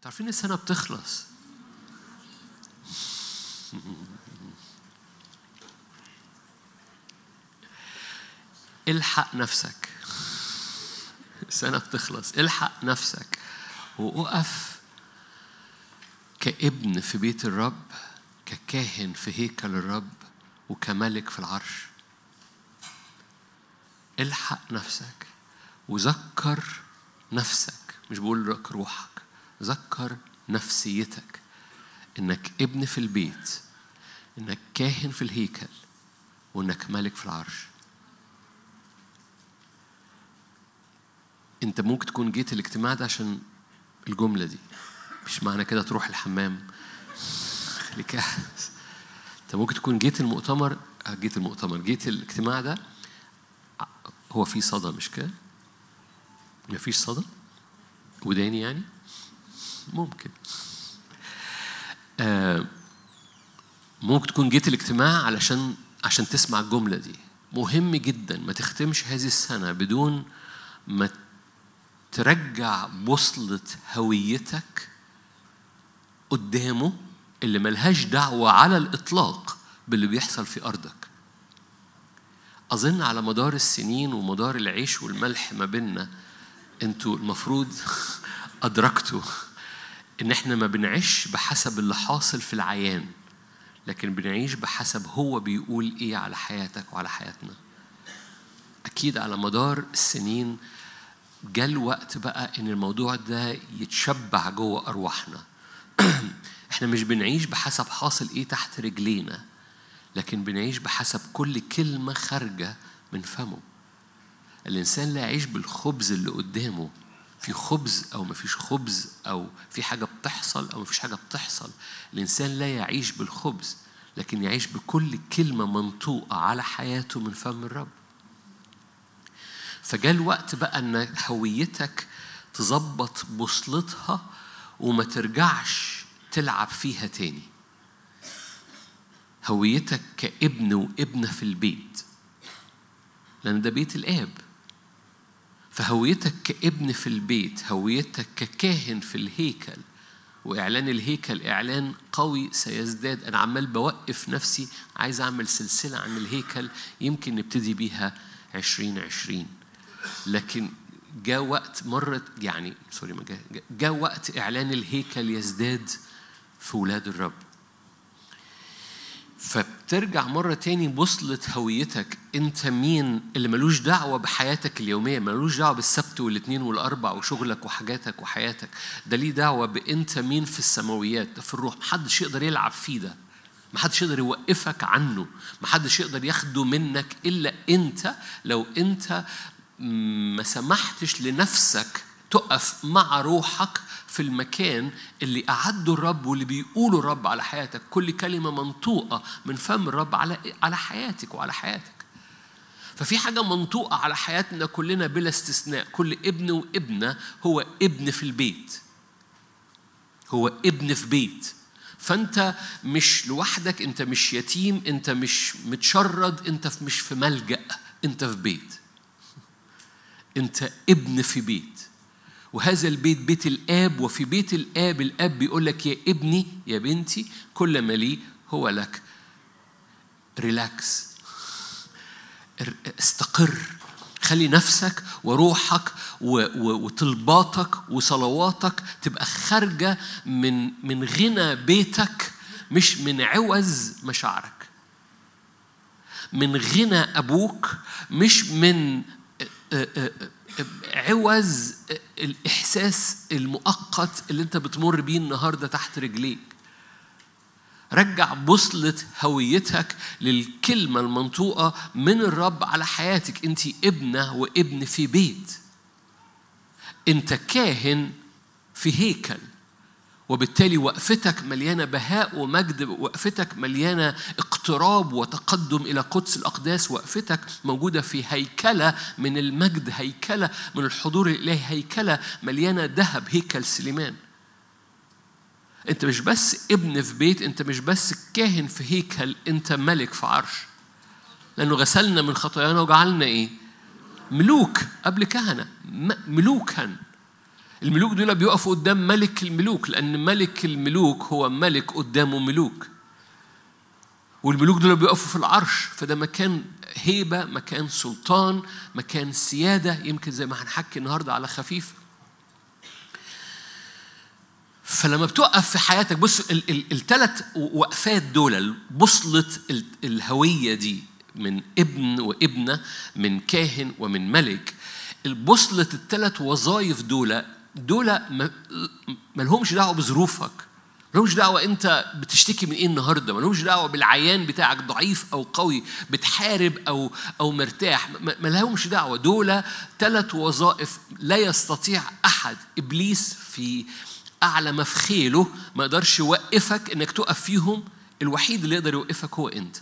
تعرفين السنة بتخلص الحق نفسك السنة بتخلص الحق نفسك وقف كابن في بيت الرب ككاهن في هيكل الرب وكملك في العرش الحق نفسك وذكر نفسك مش بقول لك روحك ذكر نفسيتك انك ابن في البيت انك كاهن في الهيكل وانك ملك في العرش انت ممكن تكون جيت الاجتماع ده عشان الجملة دي مش معنى كده تروح الحمام خليك انت ممكن تكون جيت المؤتمر جيت المؤتمر جيت الاجتماع ده هو في صدى مش كده؟ مفيش صدى؟ وداني يعني؟ ممكن آه ممكن تكون جيت الاجتماع علشان عشان تسمع الجملة دي مهم جدا ما تختمش هذه السنة بدون ما ترجع بوصلة هويتك قدامه اللي ملهاش دعوة على الإطلاق باللي بيحصل في أرضك أظن على مدار السنين ومدار العيش والملح ما بيننا أنتوا المفروض أدركتوا إن إحنا ما بنعيش بحسب اللي حاصل في العيان لكن بنعيش بحسب هو بيقول إيه على حياتك وعلى حياتنا أكيد على مدار السنين جاء الوقت بقى إن الموضوع ده يتشبع جوه أرواحنا إحنا مش بنعيش بحسب حاصل إيه تحت رجلينا لكن بنعيش بحسب كل كلمة خارجة من فمه الإنسان لا يعيش بالخبز اللي قدامه في خبز أو مفيش خبز أو في حاجة بتحصل أو مفيش حاجة بتحصل الإنسان لا يعيش بالخبز لكن يعيش بكل كلمة منطوقة على حياته من فم الرب فجاء الوقت بقى ان هويتك تظبط بوصلتها وما ترجعش تلعب فيها تاني هويتك كابن وابنة في البيت لأن ده بيت الآب فهويتك كابن في البيت هويتك ككاهن في الهيكل وإعلان الهيكل إعلان قوي سيزداد أنا عمال بوقف نفسي عايز أعمل سلسلة عن الهيكل يمكن نبتدي بيها عشرين عشرين لكن جاء وقت مرت يعني سوري ما جاء جاء وقت اعلان الهيكل يزداد في ولاد الرب فبترجع مرة تاني بوصلة هويتك انت مين اللي ملوش دعوة بحياتك اليومية ملوش دعوة بالسبت والاثنين والاربع وشغلك وحاجاتك وحياتك ده ليه دعوة بانت مين في السماويات ده في الروح محدش يقدر يلعب فيه ده محدش يقدر يوقفك عنه محدش يقدر ياخده منك الا انت لو انت ما سمحتش لنفسك تقف مع روحك في المكان اللي أعده الرب واللي بيقوله الرب على حياتك كل كلمة منطوقة من فم الرب على على حياتك وعلى حياتك ففي حاجة منطوقة على حياتنا كلنا بلا استثناء كل ابن وابنة هو ابن في البيت هو ابن في بيت فانت مش لوحدك انت مش يتيم انت مش متشرد انت مش في ملجأ انت في بيت انت ابن في بيت وهذا البيت بيت الاب وفي بيت الاب الاب بيقول لك يا ابني يا بنتي كل ما لي هو لك ريلاكس استقر خلي نفسك وروحك وطلباتك وصلواتك تبقى خارجة من من غنى بيتك مش من عوز مشاعرك من غنى أبوك مش من عوز الإحساس المؤقت اللي أنت بتمر بيه النهاردة تحت رجليك رجع بوصلة هويتك للكلمة المنطوقة من الرب على حياتك أنت ابنة وابن في بيت أنت كاهن في هيكل وبالتالي وقفتك مليانة بهاء ومجد وقفتك مليانة اقتراب وتقدم إلى قدس الأقداس وقفتك موجودة في هيكلة من المجد هيكلة من الحضور الإلهي هيكلة مليانة ذهب هيكل سليمان أنت مش بس ابن في بيت أنت مش بس كاهن في هيكل أنت ملك في عرش لأنه غسلنا من خطايانا وجعلنا إيه؟ ملوك قبل كهنة ملوكا الملوك دول بيقفوا قدام ملك الملوك لأن ملك الملوك هو ملك قدامه ملوك والملوك دول بيقفوا في العرش فده مكان هيبة مكان سلطان مكان سيادة يمكن زي ما هنحكي النهاردة على خفيف فلما بتقف في حياتك بص الثلاث وقفات دول بوصلة الهوية دي من ابن وابنة من كاهن ومن ملك البوصلة الثلاث وظائف دول دول ما لهمش دعوة بظروفك ملهمش دعوة أنت بتشتكي من إيه النهاردة، ملهمش دعوة بالعيان بتاعك ضعيف أو قوي، بتحارب أو أو مرتاح، ما لهمش دعوة، دول ثلاث وظائف لا يستطيع أحد إبليس في أعلى ما في خيله ما يقدرش يوقفك إنك تقف فيهم، الوحيد اللي يقدر يوقفك هو أنت.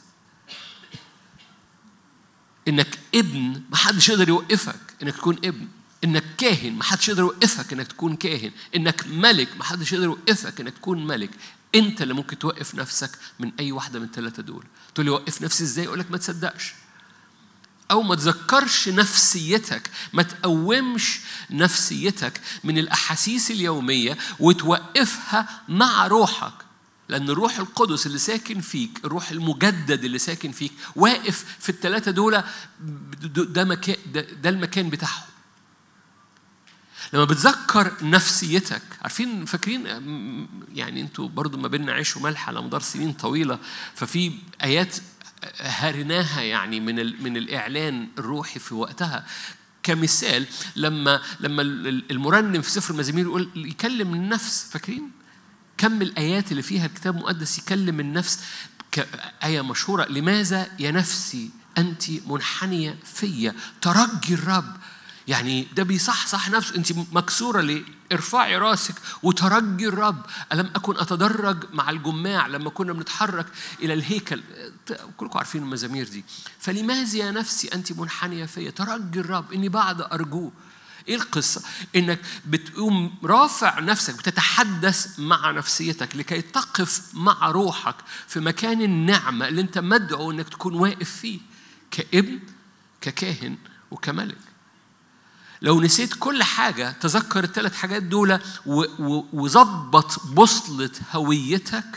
إنك ابن ما حدش يقدر يوقفك إنك تكون ابن. انك كاهن ما حدش يقدر يوقفك انك تكون كاهن انك ملك ما حدش يقدر يوقفك انك تكون ملك انت اللي ممكن توقف نفسك من اي واحده من الثلاثه دول تقول لي وقف نفسي ازاي اقول لك ما تصدقش او ما تذكرش نفسيتك ما تقومش نفسيتك من الاحاسيس اليوميه وتوقفها مع روحك لأن الروح القدس اللي ساكن فيك الروح المجدد اللي ساكن فيك واقف في الثلاثة دول ده, مكان ده, ده المكان بتاعهم لما بتذكر نفسيتك عارفين فاكرين يعني انتوا برضو ما بيننا عيش وملح على مدار سنين طويله ففي ايات هرناها يعني من من الاعلان الروحي في وقتها كمثال لما لما المرنم في سفر المزامير يقول يكلم النفس فاكرين كم الايات اللي فيها الكتاب المقدس يكلم النفس كآية مشهورة لماذا يا نفسي أنت منحنية فيا ترجي الرب يعني ده بيصحصح نفسه انت مكسوره ليه ارفعي راسك وترجي الرب الم اكن اتدرج مع الجماع لما كنا بنتحرك الى الهيكل كلكم عارفين المزامير دي فلماذا يا نفسي انت منحنيه فيا ترجي الرب اني بعد ارجوه ايه القصه انك بتقوم رافع نفسك بتتحدث مع نفسيتك لكي تقف مع روحك في مكان النعمه اللي انت مدعو انك تكون واقف فيه كابن ككاهن وكملك لو نسيت كل حاجة تذكر الثلاث حاجات دول وظبط بوصلة هويتك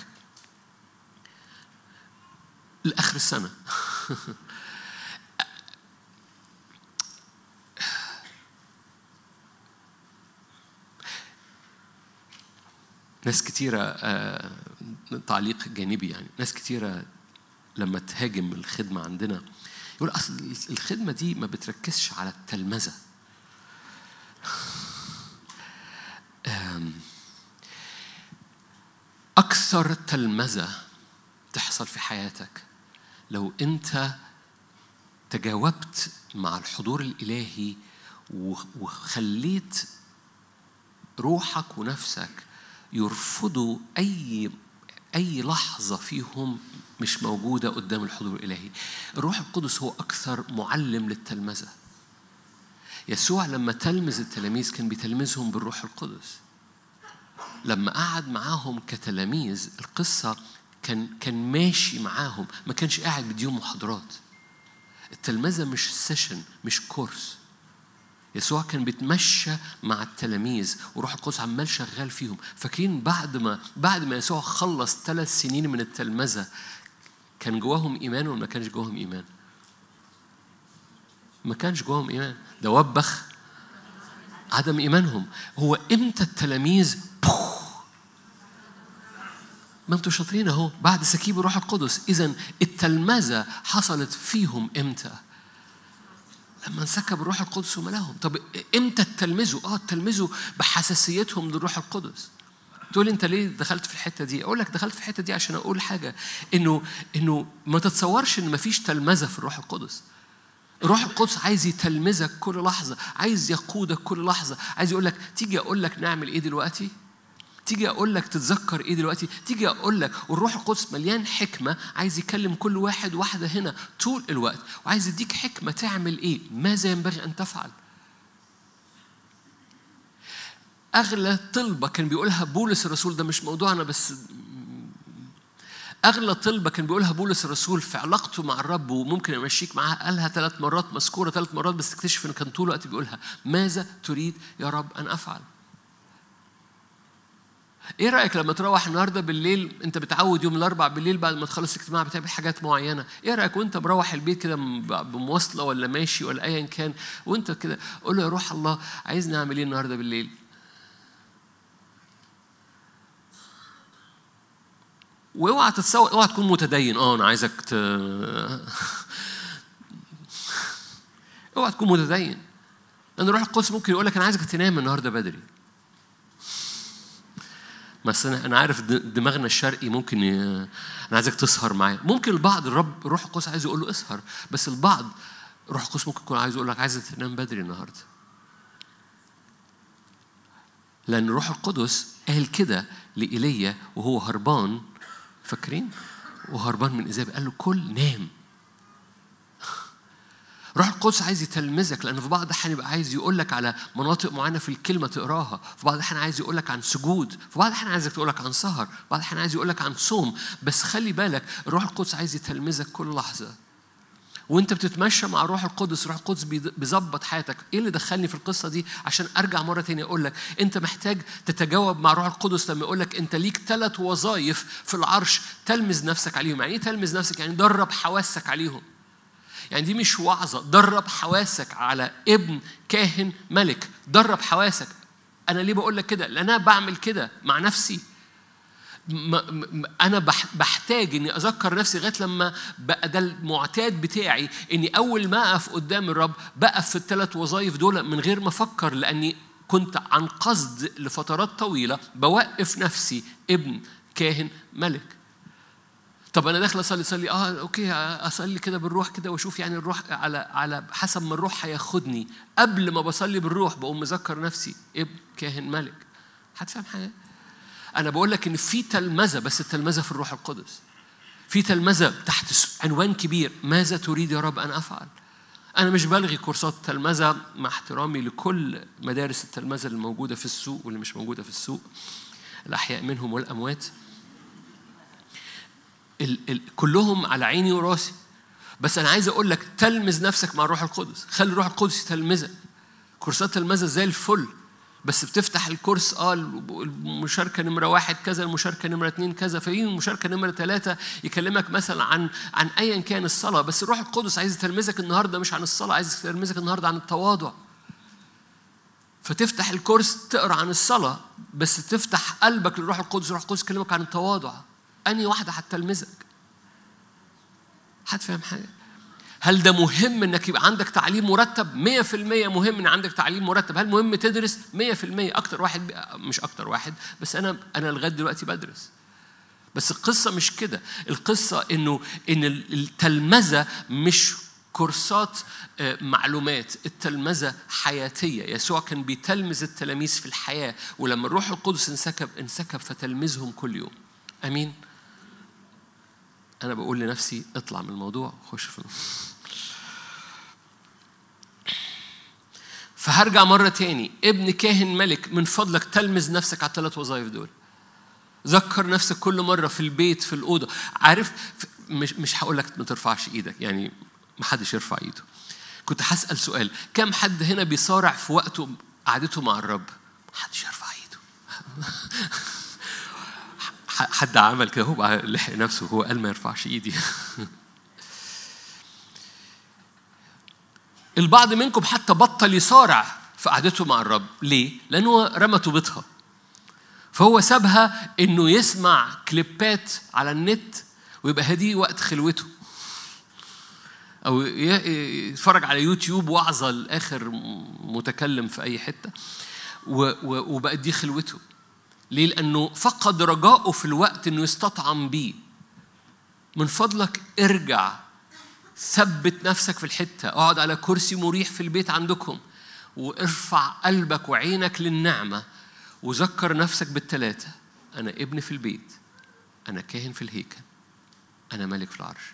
لآخر السنة ناس كتيرة آه، تعليق جانبي يعني ناس كتيرة لما تهاجم الخدمة عندنا يقول أصل الخدمة دي ما بتركزش على التلمذة أكثر تلمذة تحصل في حياتك لو أنت تجاوبت مع الحضور الإلهي وخليت روحك ونفسك يرفضوا أي أي لحظة فيهم مش موجودة قدام الحضور الإلهي الروح القدس هو أكثر معلم للتلمذة يسوع لما تلمذ التلاميذ كان بيتلمذهم بالروح القدس لما قعد معاهم كتلاميذ القصة كان كان ماشي معاهم ما كانش قاعد بيديهم محاضرات التلمذة مش سيشن مش كورس يسوع كان بيتمشى مع التلاميذ وروح القدس عمال شغال فيهم فاكرين بعد ما بعد ما يسوع خلص ثلاث سنين من التلمذة كان جواهم إيمان ولا ما كانش جواهم إيمان؟ ما كانش جواهم إيمان ده وبخ عدم إيمانهم هو إمتى التلاميذ ما انتوا شاطرين اهو بعد سكيب الروح القدس اذا التلمذه حصلت فيهم امتى لما انسكب الروح القدس وملاهم طب امتى تلمذوا اه تلمذوا بحساسيتهم للروح القدس تقول انت ليه دخلت في الحته دي اقول لك دخلت في الحته دي عشان اقول حاجه انه انه ما تتصورش ان ما فيش تلمذه في الروح القدس الروح القدس عايز يتلمذك كل لحظة عايز يقودك كل لحظة عايز يقول لك تيجي أقول لك نعمل إيه دلوقتي تيجي أقول لك تتذكر إيه دلوقتي تيجي أقول لك والروح القدس مليان حكمة عايز يكلم كل واحد واحدة هنا طول الوقت وعايز يديك حكمة تعمل إيه ماذا ينبغي أن تفعل أغلى طلبة كان بيقولها بولس الرسول ده مش موضوعنا بس أغلى طلبة كان بيقولها بولس الرسول في علاقته مع الرب وممكن يمشيك معاها قالها ثلاث مرات مذكورة ثلاث مرات بس تكتشف إنه كان طول الوقت بيقولها ماذا تريد يا رب أن أفعل؟ ايه رايك لما تروح النهارده بالليل انت بتعود يوم الاربع بالليل بعد ما تخلص الاجتماع بتعمل حاجات معينه ايه رايك وانت مروح البيت كده بمواصله ولا ماشي ولا ايا كان وانت كده قول له يا روح الله عايز نعمل ايه النهارده بالليل واوعى تتسوق اوعى تكون متدين اه انا عايزك ت... اوعى تكون متدين لان الروح القدس ممكن يقول لك انا عايزك تنام النهارده بدري بس انا انا عارف دماغنا الشرقي ممكن ي... انا عايزك تسهر معايا ممكن البعض الرب الروح القدس عايز يقول له اسهر بس البعض الروح القدس ممكن يكون عايز يقول لك عايزك تنام بدري النهارده لان الروح القدس قال كده لإيليا وهو هربان فاكرين وهربان من إيزابل قال له كل نام روح القدس عايز يتلمذك لان في بعض الاحيان يبقى عايز يقول لك على مناطق معينه في الكلمه تقراها في بعض الاحيان عايز يقول لك عن سجود في بعض الاحيان عايزك تقول لك عن سهر في بعض الاحيان عايز يقول لك عن صوم بس خلي بالك الروح القدس عايز يتلمذك كل لحظه وانت بتتمشى مع الروح القدس الروح القدس بيظبط حياتك ايه اللي دخلني في القصه دي عشان ارجع مره تانية اقول لك انت محتاج تتجاوب مع الروح القدس لما يقول لك انت ليك ثلاث وظائف في العرش تلمذ نفسك عليهم يعني ايه تلمذ نفسك يعني درب حواسك عليهم يعني دي مش وعظة درب حواسك على ابن كاهن ملك درب حواسك أنا ليه بقول لك كده؟ لأن أنا بعمل كده مع نفسي أنا بحتاج إني أذكر نفسي لغاية لما بقى ده المعتاد بتاعي إني أول ما أقف قدام الرب بقف في الثلاث وظائف دول من غير ما أفكر لأني كنت عن قصد لفترات طويلة بوقف نفسي ابن كاهن ملك طب انا داخل اصلي اصلي اه اوكي اصلي كده بالروح كده واشوف يعني الروح على على حسب ما الروح هياخدني قبل ما بصلي بالروح بقوم مذكر نفسي ابن كاهن ملك هتفهم حاجه انا بقول لك ان في تلمذه بس التلمذه في الروح القدس في تلمذه تحت عنوان كبير ماذا تريد يا رب ان افعل انا مش بلغي كورسات تلمذه مع احترامي لكل مدارس التلمذه اللي موجوده في السوق واللي مش موجوده في السوق الاحياء منهم والاموات ال ال كلهم على عيني وراسي بس انا عايز اقول لك تلمذ نفسك مع الروح القدس خلي الروح القدس يتلمذك كورسات تلمذة زي الفل بس بتفتح الكورس اه المشاركه نمره واحد كذا المشاركه نمره اثنين كذا في المشاركه نمره ثلاثه يكلمك مثلا عن عن ايا كان الصلاه بس الروح القدس عايز يتلمذك النهارده مش عن الصلاه عايز يتلمذك النهارده عن التواضع فتفتح الكورس تقرا عن الصلاه بس تفتح قلبك للروح القدس الروح القدس يكلمك عن التواضع أنهي واحدة هتلمذك؟ هتفهم حاجة؟ هل ده مهم انك يبقى عندك تعليم مرتب؟ 100% مهم ان عندك تعليم مرتب، هل مهم تدرس؟ 100% اكتر واحد مش اكتر واحد بس انا انا لغايه دلوقتي بدرس. بس القصه مش كده، القصه انه ان التلمذه مش كورسات معلومات التلمذة حياتية يسوع كان بيتلمذ التلاميذ في الحياة ولما الروح القدس انسكب انسكب فتلمذهم كل يوم أمين أنا بقول لنفسي اطلع من الموضوع خش في فهرجع مرة تاني ابن كاهن ملك من فضلك تلمذ نفسك على الثلاث وظائف دول ذكر نفسك كل مرة في البيت في الأوضة عارف مش مش هقول لك ما ترفعش إيدك يعني ما حدش يرفع إيده كنت هسأل سؤال كم حد هنا بيصارع في وقته قعدته مع الرب ما حدش يرفع إيده حد عمل كده هو لحق نفسه هو قال ما يرفعش ايدي البعض منكم حتى بطل يصارع في قعدته مع الرب ليه؟ لأنه رمى طوبتها فهو سابها انه يسمع كليبات على النت ويبقى هدي وقت خلوته او يتفرج على يوتيوب وعظه لاخر متكلم في اي حته وبقت دي خلوته ليه؟ لأنه فقد رجاؤه في الوقت إنه يستطعم بيه. من فضلك ارجع ثبت نفسك في الحتة، اقعد على كرسي مريح في البيت عندكم وارفع قلبك وعينك للنعمة وذكر نفسك بالثلاثة أنا ابن في البيت أنا كاهن في الهيكل أنا ملك في العرش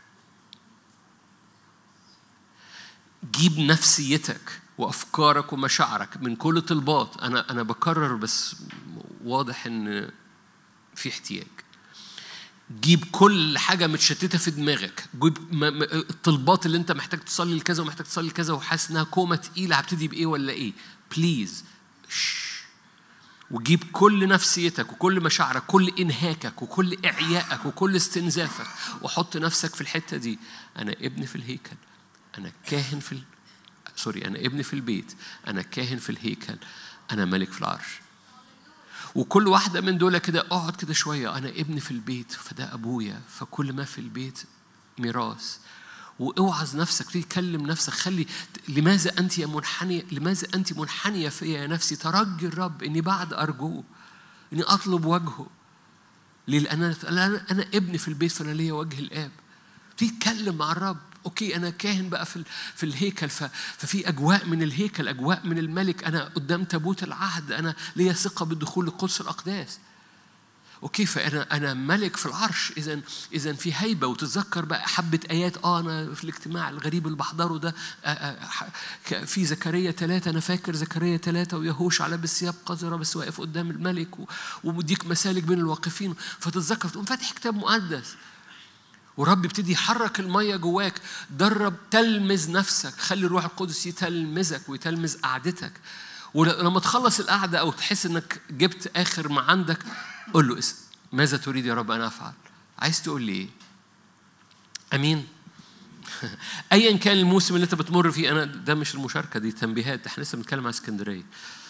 جيب نفسيتك وافكارك ومشاعرك من كل طلبات انا انا بكرر بس واضح ان في احتياج جيب كل حاجه متشتته في دماغك جيب الطلبات اللي انت محتاج تصلي لكذا ومحتاج تصلي لكذا وحاسس انها كومه تقيله هبتدي بايه ولا ايه بليز وجيب كل نفسيتك وكل مشاعرك كل انهاكك وكل اعيائك وكل استنزافك وحط نفسك في الحته دي انا ابن في الهيكل انا كاهن في ال... سوري انا ابن في البيت انا كاهن في الهيكل انا ملك في العرش وكل واحدة من دول كده اقعد كده شوية أنا ابن في البيت فده أبويا فكل ما في البيت ميراث واوعظ نفسك تكلم نفسك خلي لماذا انت يا منحنيه لماذا انت منحنيه فيا يا نفسي ترجي الرب اني بعد ارجوه اني اطلب وجهه ليه لان انا انا ابن في البيت فانا ليا وجه الاب تتكلم مع الرب اوكي انا كاهن بقى في في الهيكل ففي اجواء من الهيكل اجواء من الملك انا قدام تابوت العهد انا ليا ثقه بالدخول لقدس الاقداس اوكي فانا انا ملك في العرش اذا اذا في هيبه وتتذكر بقى حبه ايات اه انا في الاجتماع الغريب اللي بحضره ده آه، آه، في زكريا ثلاثه انا فاكر زكريا ثلاثه ويهوش على بالثياب قذره بس واقف قدام الملك ومديك مسالك بين الواقفين فتتذكر تقوم فاتح كتاب مقدس ورب يبتدي يحرك المية جواك درب تلمذ نفسك خلي الروح القدس يتلمذك ويتلمذ قعدتك ولما تخلص القعدة أو تحس إنك جبت آخر ما عندك قول له ماذا تريد يا رب أن أفعل عايز تقول لي إيه أمين ايا كان الموسم اللي انت بتمر فيه انا ده مش المشاركه دي تنبيهات احنا لسه بنتكلم عن اسكندريه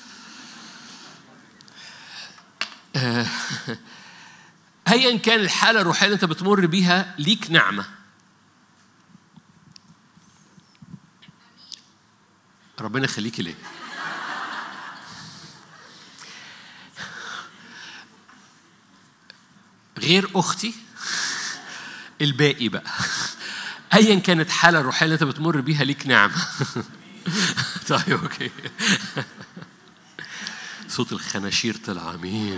ايا كان الحاله الروحيه اللي انت بتمر بيها ليك نعمه ربنا يخليكي ليه غير اختي الباقي بقى ايا كانت الحاله الروحيه اللي انت بتمر بيها ليك نعمه طيب اوكي صوت الخناشير طلع مين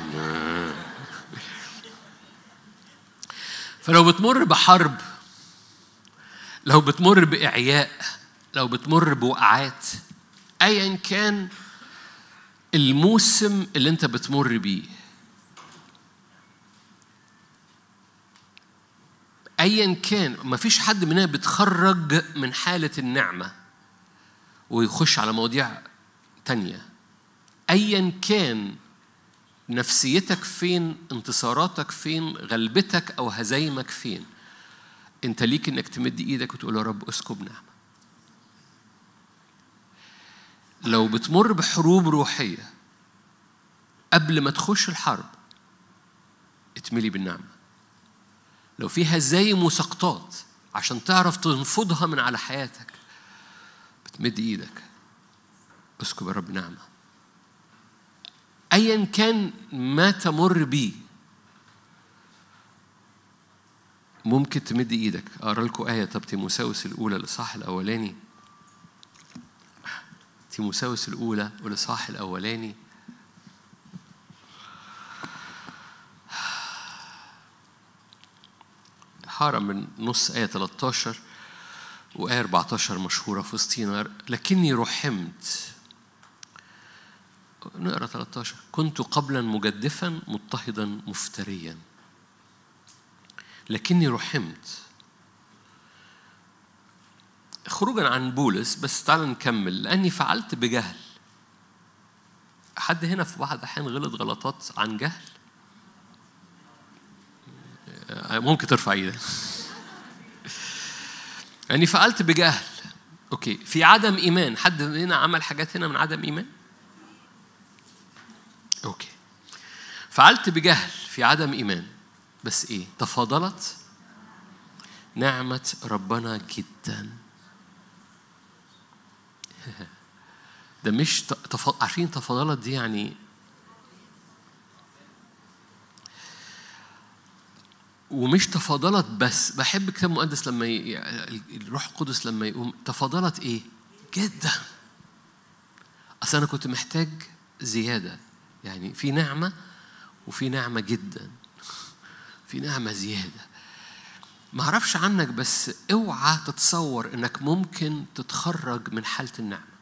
فلو بتمر بحرب لو بتمر بإعياء لو بتمر بوقعات أيا كان الموسم اللي أنت بتمر بيه ايا كان ما فيش حد مننا بيتخرج من حاله النعمه ويخش على مواضيع تانية ايا كان نفسيتك فين انتصاراتك فين غلبتك او هزايمك فين انت ليك انك تمد ايدك وتقول يا رب اسكب نعمه لو بتمر بحروب روحيه قبل ما تخش الحرب اتملي بالنعمه لو في هزايم وسقطات عشان تعرف تنفضها من على حياتك بتمد ايدك اسكب يا رب نعمه ايا كان ما تمر بيه ممكن تمد ايدك اقرا لكم ايه طب تيموساوس الاولى الاصحاح الاولاني تيموساوس الاولى والاصحاح الاولاني حارة من نص آية 13 وآية 14 مشهورة في وسطينا لكني رحمت نقرا 13 كنت قبلا مجدفا مضطهدا مفتريا لكني رحمت خروجا عن بولس بس تعال نكمل لاني فعلت بجهل حد هنا في بعض الاحيان غلط غلطات عن جهل ممكن ترفع ايدك يعني فعلت بجهل اوكي في عدم ايمان حد هنا عمل حاجات هنا من عدم ايمان اوكي فعلت بجهل في عدم ايمان بس ايه تفاضلت نعمة ربنا جدا ده مش تف... عارفين تفاضلت دي يعني ومش تفاضلت بس بحب الكتاب المقدس لما ي... الروح القدس لما يقوم تفاضلت ايه؟ جدا اصل انا كنت محتاج زياده يعني في نعمه وفي نعمه جدا في نعمه زياده ما اعرفش عنك بس اوعى تتصور انك ممكن تتخرج من حاله النعمه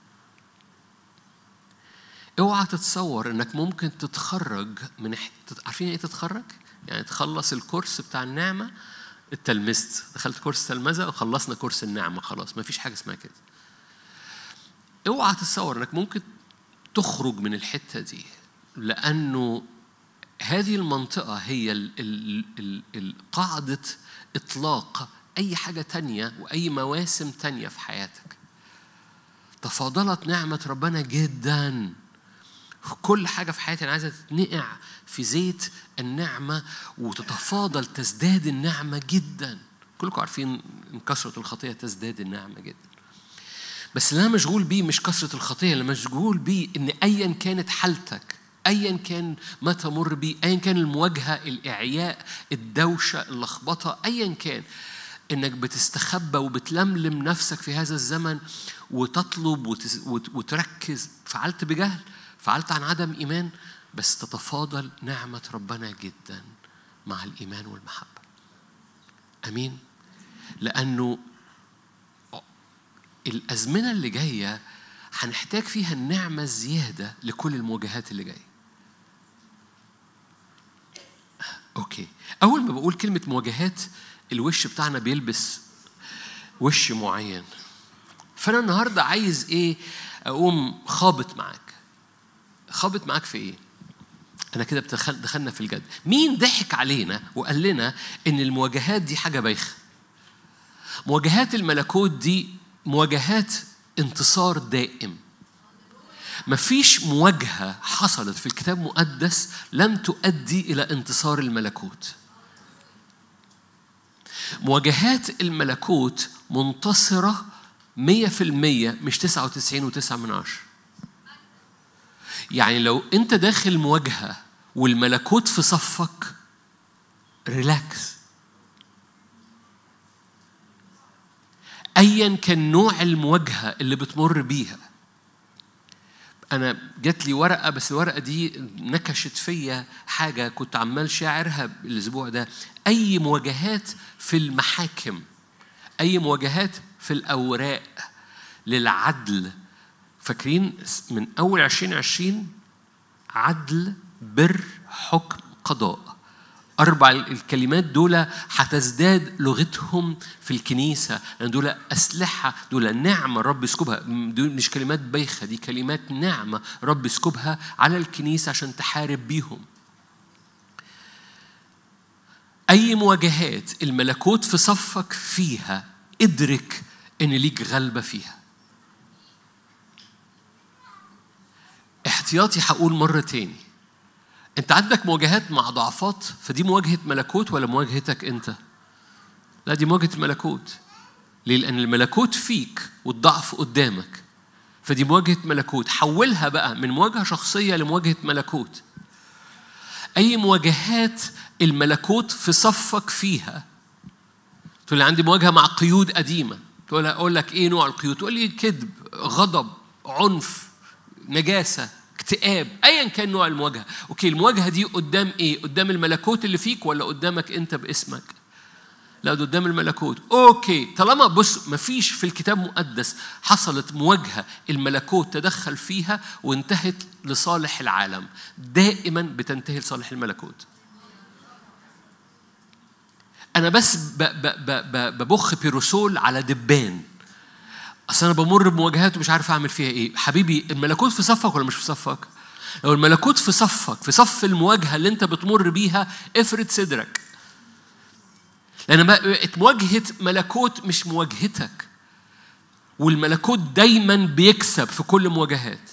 اوعى تتصور انك ممكن تتخرج من عارفين ايه تتخرج يعني تخلص الكورس بتاع النعمة اتلمست دخلت كورس تلمذة وخلصنا كورس النعمة خلاص ما فيش حاجة اسمها كده اوعى تتصور انك ممكن تخرج من الحتة دي لأنه هذه المنطقة هي ال- ال- ال- ال- قاعدة إطلاق أي حاجة تانية وأي مواسم تانية في حياتك تفاضلت نعمة ربنا جدا كل حاجة في حياتي أنا عايزة تتنقع في زيت النعمة وتتفاضل تزداد النعمة جدا كلكم عارفين إن كثرة الخطية تزداد النعمة جدا بس اللي أنا مشغول بيه مش كثرة الخطية اللي مشغول بيه إن أيا كانت حالتك أيا كان ما تمر بيه أيا كان المواجهة الإعياء الدوشة اللخبطة أيا كان إنك بتستخبى وبتلملم نفسك في هذا الزمن وتطلب وتس- وت- وتركز فعلت بجهل فعلت عن عدم إيمان بس تتفاضل نعمة ربنا جدا مع الإيمان والمحبة أمين لأنه الأزمنة اللي جاية هنحتاج فيها النعمة الزيادة لكل المواجهات اللي جاية أوكي أول ما بقول كلمة مواجهات الوش بتاعنا بيلبس وش معين فأنا النهاردة عايز إيه أقوم خابط معاك خابط معاك في إيه أنا كده بتدخل- دخلنا في الجد مين ضحك علينا وقال لنا إن المواجهات دي حاجة بايخة مواجهات الملكوت دي مواجهات انتصار دائم مفيش مواجهة حصلت في الكتاب المقدس لم تؤدي إلى انتصار الملكوت مواجهات الملكوت منتصرة مية في المية مش تسعة وتسعين وتسعة من عشرة يعني لو أنت داخل مواجهة والملكوت في صفك ريلاكس ايا كان نوع المواجهه اللي بتمر بيها انا جات لي ورقه بس الورقه دي نكشت فيا حاجه كنت عمال شاعرها الاسبوع ده اي مواجهات في المحاكم اي مواجهات في الاوراق للعدل فاكرين من اول 2020 عدل بر حكم قضاء أربع الكلمات دول هتزداد لغتهم في الكنيسة لأن دول أسلحة دول نعمة رب يسكبها دول مش كلمات بايخة دي كلمات نعمة رب يسكبها على الكنيسة عشان تحارب بيهم أي مواجهات الملكوت في صفك فيها ادرك إن ليك غلبة فيها احتياطي هقول مرة تاني انت عندك مواجهات مع ضعفات فدي مواجهه ملكوت ولا مواجهتك انت لا دي مواجهه الملكوت ليه لان الملكوت فيك والضعف قدامك فدي مواجهه ملكوت حولها بقى من مواجهه شخصيه لمواجهه ملكوت اي مواجهات الملكوت في صفك فيها تقول لي عندي مواجهه مع قيود قديمه تقول اقول لك ايه نوع القيود تقول لي كذب غضب عنف نجاسه اكتئاب ايا كان نوع المواجهه اوكي المواجهه دي قدام ايه قدام الملكوت اللي فيك ولا قدامك انت باسمك لا ده قدام الملكوت اوكي طالما بص مفيش في الكتاب المقدس حصلت مواجهه الملكوت تدخل فيها وانتهت لصالح العالم دائما بتنتهي لصالح الملكوت انا بس ب- ب- ب- ب- ببخ بيروسول على دبان اصل انا بمر بمواجهات ومش عارف اعمل فيها ايه حبيبي الملكوت في صفك ولا مش في صفك لو الملكوت في صفك في صف المواجهه اللي انت بتمر بيها افرد صدرك لان بقت مواجهه ملكوت مش مواجهتك والملكوت دايما بيكسب في كل مواجهات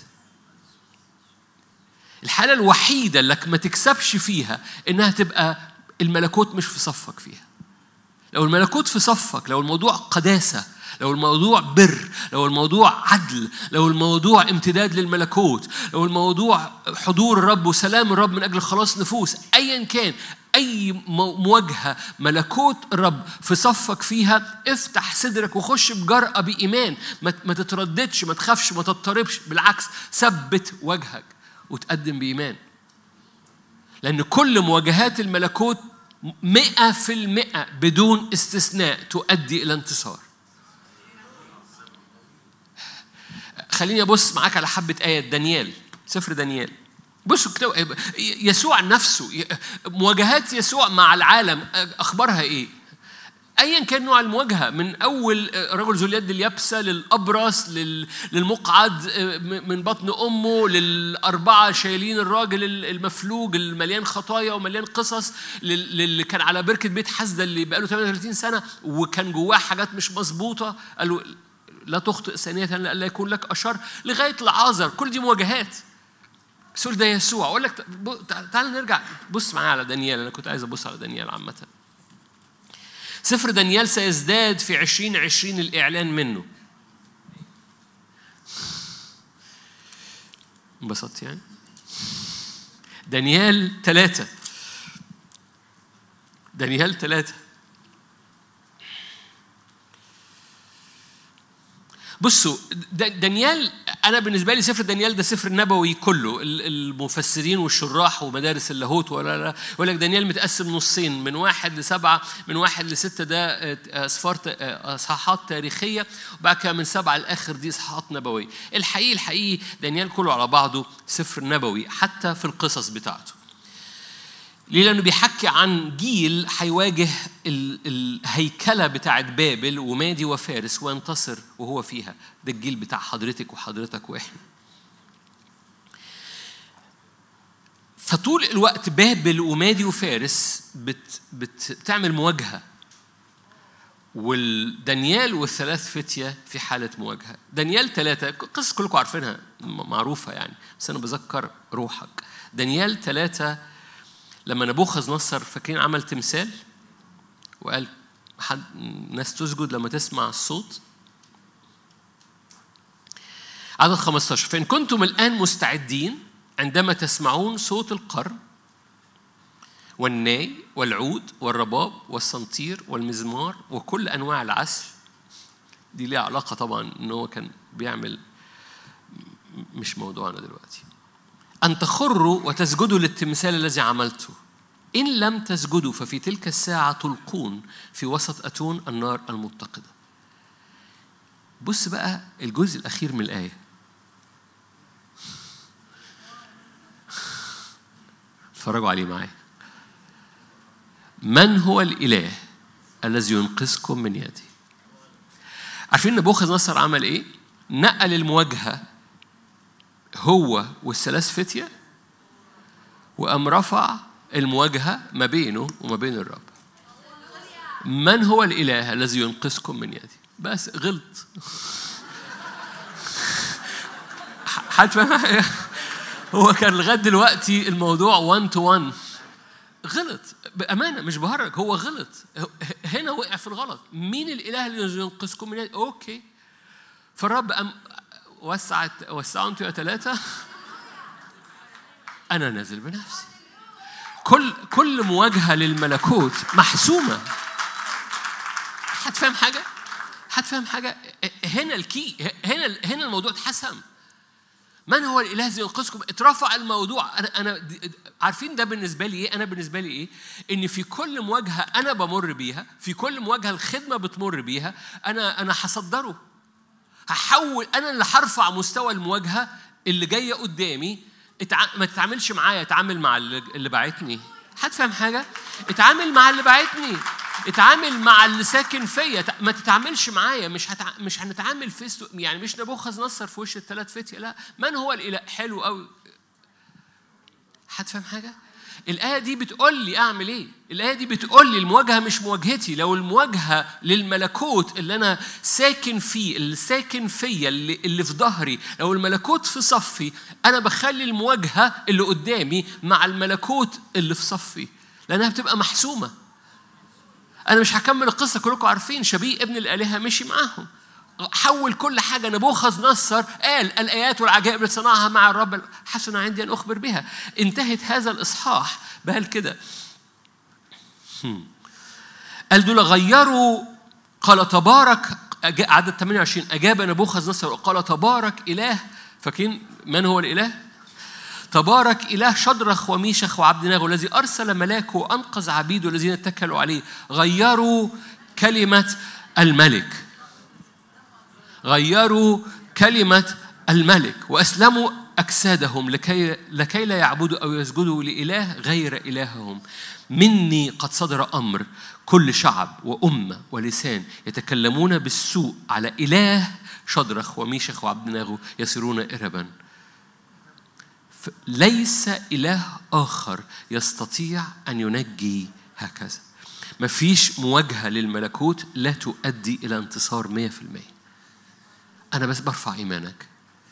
الحاله الوحيده اللي ما تكسبش فيها انها تبقى الملكوت مش في صفك فيها لو الملكوت في صفك لو الموضوع قداسة لو الموضوع بر لو الموضوع عدل لو الموضوع امتداد للملكوت لو الموضوع حضور الرب وسلام الرب من أجل خلاص نفوس أيا كان أي مو- مواجهة ملكوت الرب في صفك فيها افتح صدرك وخش بجرأة بإيمان ما ما تترددش ما تخافش ما تضطربش بالعكس ثبت وجهك وتقدم بإيمان لأن كل مواجهات الملكوت مئة في المئة بدون استثناء تؤدي إلى انتصار خليني أبص معاك على حبة آية دانيال سفر دانيال بصوا كتاب يسوع نفسه مواجهات يسوع مع العالم أخبارها إيه؟ ايا كان نوع المواجهه من اول رجل ذو اليد اليابسه للابرص للمقعد من بطن امه للاربعه شايلين الراجل المفلوج المليان خطايا ومليان قصص اللي كان على بركه بيت حسده اللي بقاله 38 سنه وكان جواه حاجات مش مظبوطه قالوا لا تخطئ ثانيه لئلا يكون لك اشر لغايه العازر كل دي مواجهات سؤال ده يسوع اقول لك تعال نرجع بص معايا على دانيال انا كنت عايز ابص على دانيال عامه سفر دانيال سيزداد في عشرين عشرين الإعلان منه انبسطت يعني دانيال ثلاثة دانيال ثلاثة بصوا دانيال انا بالنسبه لي سفر دانيال ده سفر نبوي كله المفسرين والشراح ومدارس اللاهوت ولا لا يقول لك دانيال متقسم نصين من واحد لسبعه من واحد لسته ده اصفار اصحاحات تاريخيه وبعد كده من سبعه لاخر دي اصحاحات نبويه الحقيقي الحقيقي دانيال كله على بعضه سفر نبوي حتى في القصص بتاعته ليه؟ لأنه بيحكي عن جيل هيواجه الهيكلة بتاعت بابل ومادي وفارس وينتصر وهو فيها ده الجيل بتاع حضرتك وحضرتك وإحنا فطول الوقت بابل ومادي وفارس بت بت بتعمل مواجهة والدانيال والثلاث فتية في حالة مواجهة دانيال ثلاثة قصة كلكم عارفينها معروفة يعني بس أنا بذكر روحك دانيال ثلاثة لما نبوخذ نصر فاكرين عمل تمثال وقال حد ناس تسجد لما تسمع الصوت عدد 15 فإن كنتم الآن مستعدين عندما تسمعون صوت القرن والناي والعود والرباب والسنطير والمزمار وكل أنواع العزف دي ليها علاقة طبعا إن هو كان بيعمل مش موضوعنا دلوقتي أن تخروا وتسجدوا للتمثال الذي عملته إن لم تسجدوا ففي تلك الساعة تلقون في وسط أتون النار المتقدة بص بقى الجزء الأخير من الآية اتفرجوا عليه معايا من هو الإله الذي ينقذكم من يدي عارفين نبوخذ نصر عمل ايه نقل المواجهه هو والثلاث فتية وقام رفع المواجهة ما بينه وما بين الرب من هو الإله الذي ينقذكم من يدي بس غلط حد فاهم هو كان لغاية دلوقتي الموضوع 1 تو 1 غلط بأمانة مش بهرج هو غلط هنا وقع في الغلط مين الإله اللي ينقذكم من يدي أوكي فالرب قام وسعت وسعوا انتوا يا ثلاثة أنا نازل بنفسي كل كل مواجهة للملكوت محسومة حد فاهم حاجة؟ حد فاهم حاجة؟ هنا الكي هنا هنا الموضوع اتحسم من هو الاله الذي ينقذكم؟ اترفع الموضوع انا انا عارفين ده بالنسبه لي ايه؟ انا بالنسبه لي ايه؟ ان في كل مواجهه انا بمر بيها، في كل مواجهه الخدمه بتمر بيها، انا انا هصدره هحول انا اللي هرفع مستوى المواجهه اللي جايه قدامي اتع... ما تتعاملش معايا اتعامل مع اللي باعتني حد فاهم حاجه اتعامل مع اللي باعتني اتعامل مع اللي ساكن فيا ما تتعاملش معايا مش هتع... مش هنتعامل فيس يعني مش نبوخذ نصر في وش الثلاث فتية لا من هو الاله حلو قوي حد فاهم حاجه الآية دي بتقول لي أعمل إيه؟ الآية دي بتقول لي المواجهة مش مواجهتي، لو المواجهة للملكوت اللي أنا ساكن فيه، اللي ساكن فيا، اللي, اللي في ظهري، لو الملكوت في صفي، أنا بخلي المواجهة اللي قدامي مع الملكوت اللي في صفي، لأنها بتبقى محسومة. أنا مش هكمل القصة كلكم عارفين شبيه ابن الآلهة مشي معاهم. حول كل حاجة نبوخذ نصر قال الآيات والعجائب اللي صنعها مع الرب حسن عندي أن أخبر بها انتهت هذا الإصحاح بقال كده قال دول غيروا قال تبارك عدد 28 أجاب نبوخذ نصر وقال تبارك إله فاكرين من هو الإله؟ تبارك إله شدرخ وميشخ وعبد ناغو الذي أرسل ملاكه وأنقذ عبيده الذين اتكلوا عليه غيروا كلمة الملك غيروا كلمة الملك وأسلموا أجسادهم لكي, لكي لا يعبدوا أو يسجدوا لإله غير إلههم مني قد صدر أمر كل شعب وأمة ولسان يتكلمون بالسوء على إله شدرخ وميشخ وعبد ناغو يصيرون إربا ليس إله آخر يستطيع أن ينجي هكذا مفيش مواجهة للملكوت لا تؤدي إلى انتصار مية في المية أنا بس برفع إيمانك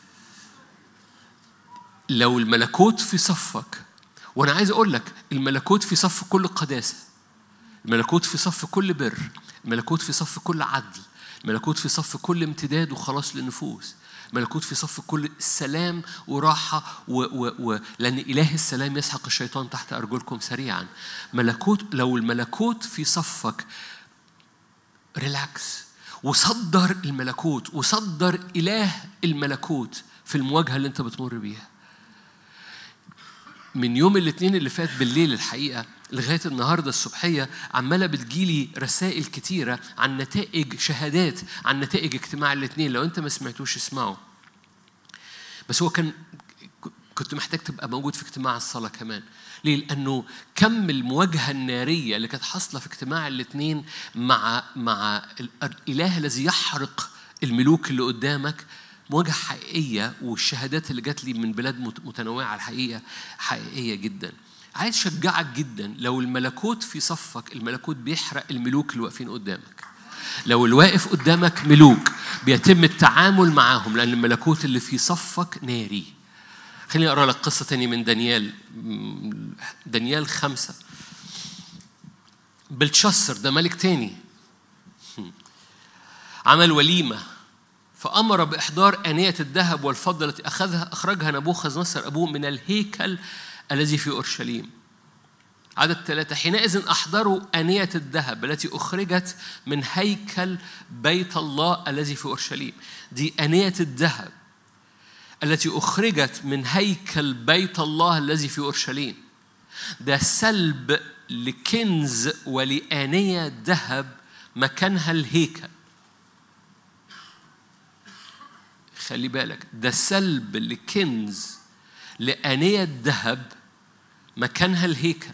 لو الملكوت في صفك وأنا عايز أقول لك الملكوت في صف كل قداسة الملكوت في صف كل بر الملكوت في صف كل عدل الملكوت في صف كل امتداد وخلاص للنفوس ملكوت في صف كل سلام وراحة و و و لأن إله السلام يسحق الشيطان تحت أرجلكم سريعا ملكوت لو الملكوت في صفك ريلاكس وصدر الملكوت وصدر إله الملكوت في المواجهة اللي أنت بتمر بيها من يوم الاثنين اللي فات بالليل الحقيقة لغاية النهاردة الصبحية عمالة بتجيلي رسائل كتيرة عن نتائج شهادات عن نتائج اجتماع الاثنين لو أنت ما سمعتوش اسمعه بس هو كان كنت محتاج تبقى موجود في اجتماع الصلاة كمان ليه؟ لأنه كم المواجهة النارية اللي كانت حاصلة في اجتماع الاثنين مع مع الإله الذي يحرق الملوك اللي قدامك مواجهة حقيقية والشهادات اللي جات لي من بلاد متنوعة الحقيقة حقيقية جدا عايز أشجعك جدا لو الملكوت في صفك الملكوت بيحرق الملوك اللي واقفين قدامك لو الواقف قدامك ملوك بيتم التعامل معاهم لأن الملكوت اللي في صفك ناري خليني أقرأ لك قصة تانية من دانيال دانيال خمسة بلتشسر ده ملك تاني عمل وليمة فأمر بإحضار آنية الذهب والفضة التي أخذها أخرجها نبوخذ نصر أبوه من الهيكل الذي في أورشليم عدد ثلاثة حينئذ أحضروا آنية الذهب التي أخرجت من هيكل بيت الله الذي في أورشليم دي آنية الذهب التي أخرجت من هيكل بيت الله الذي في أورشليم ده سلب لكنز ولآنية ذهب مكانها الهيكل خلي بالك ده سلب لكنز لآنية ذهب مكانها الهيكل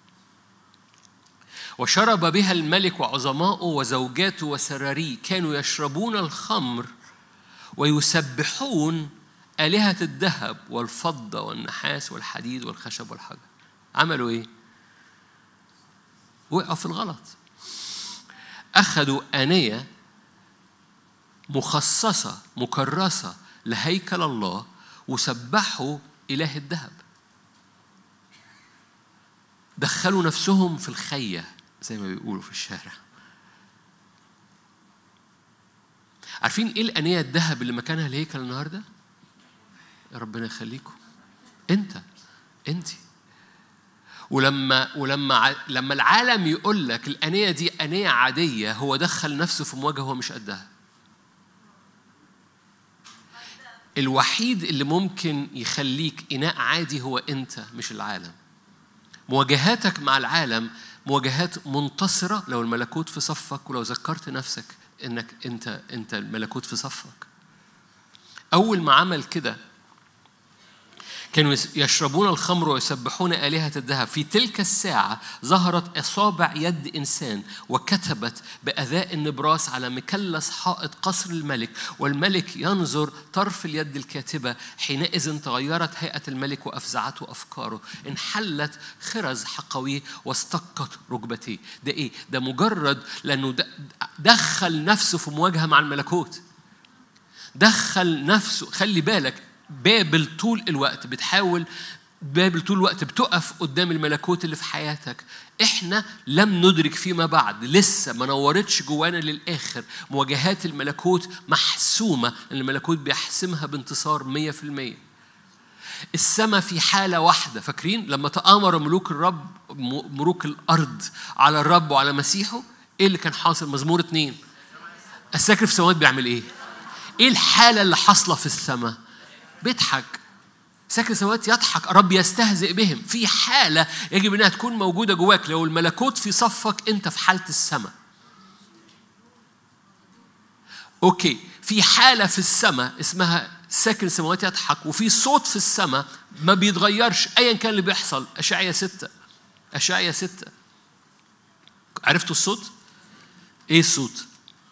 وشرب بها الملك وعظماؤه وزوجاته وسراريه كانوا يشربون الخمر ويسبحون آلهة الذهب والفضة والنحاس والحديد والخشب والحجر عملوا إيه؟ وقعوا في الغلط أخذوا آنية مخصصة مكرسة لهيكل الله وسبحوا إله الذهب دخلوا نفسهم في الخية زي ما بيقولوا في الشارع عارفين ايه الانيه الذهب اللي مكانها الهيكل النهارده يا ربنا يخليكم انت انت ولما ولما لما العالم يقول لك الانيه دي انيه عاديه هو دخل نفسه في مواجهه هو مش قدها الوحيد اللي ممكن يخليك اناء عادي هو انت مش العالم مواجهاتك مع العالم مواجهات منتصرة لو الملكوت في صفك ولو ذكرت نفسك انك انت انت الملكوت في صفك. أول ما عمل كده كانوا يشربون الخمر ويسبحون آلهة الذهب في تلك الساعة ظهرت أصابع يد إنسان وكتبت بأذاء النبراس على مكلس حائط قصر الملك والملك ينظر طرف اليد الكاتبة حينئذ تغيرت هيئة الملك وأفزعته أفكاره انحلت خرز حقويه واستقت ركبتيه ده إيه؟ ده مجرد لأنه دخل نفسه في مواجهة مع الملكوت دخل نفسه خلي بالك بابل طول الوقت بتحاول بابل طول الوقت بتقف قدام الملكوت اللي في حياتك احنا لم ندرك فيما بعد لسه ما نورتش جوانا للاخر مواجهات الملكوت محسومه ان الملكوت بيحسمها بانتصار 100% السماء في حالة واحدة فاكرين لما تآمر ملوك الرب ملوك الأرض على الرب وعلى مسيحه إيه اللي كان حاصل مزمور اتنين الساكن في السماوات بيعمل إيه؟ إيه الحالة اللي حاصلة في السماء؟ بيضحك ساكن سماوات يضحك رب يستهزئ بهم في حالة يجب أنها تكون موجودة جواك لو الملكوت في صفك أنت في حالة السماء أوكي في حالة في السماء اسمها ساكن السماوات يضحك وفي صوت في السماء ما بيتغيرش ايا كان اللي بيحصل اشعيا ستة اشعيا ستة عرفتوا الصوت؟ ايه الصوت؟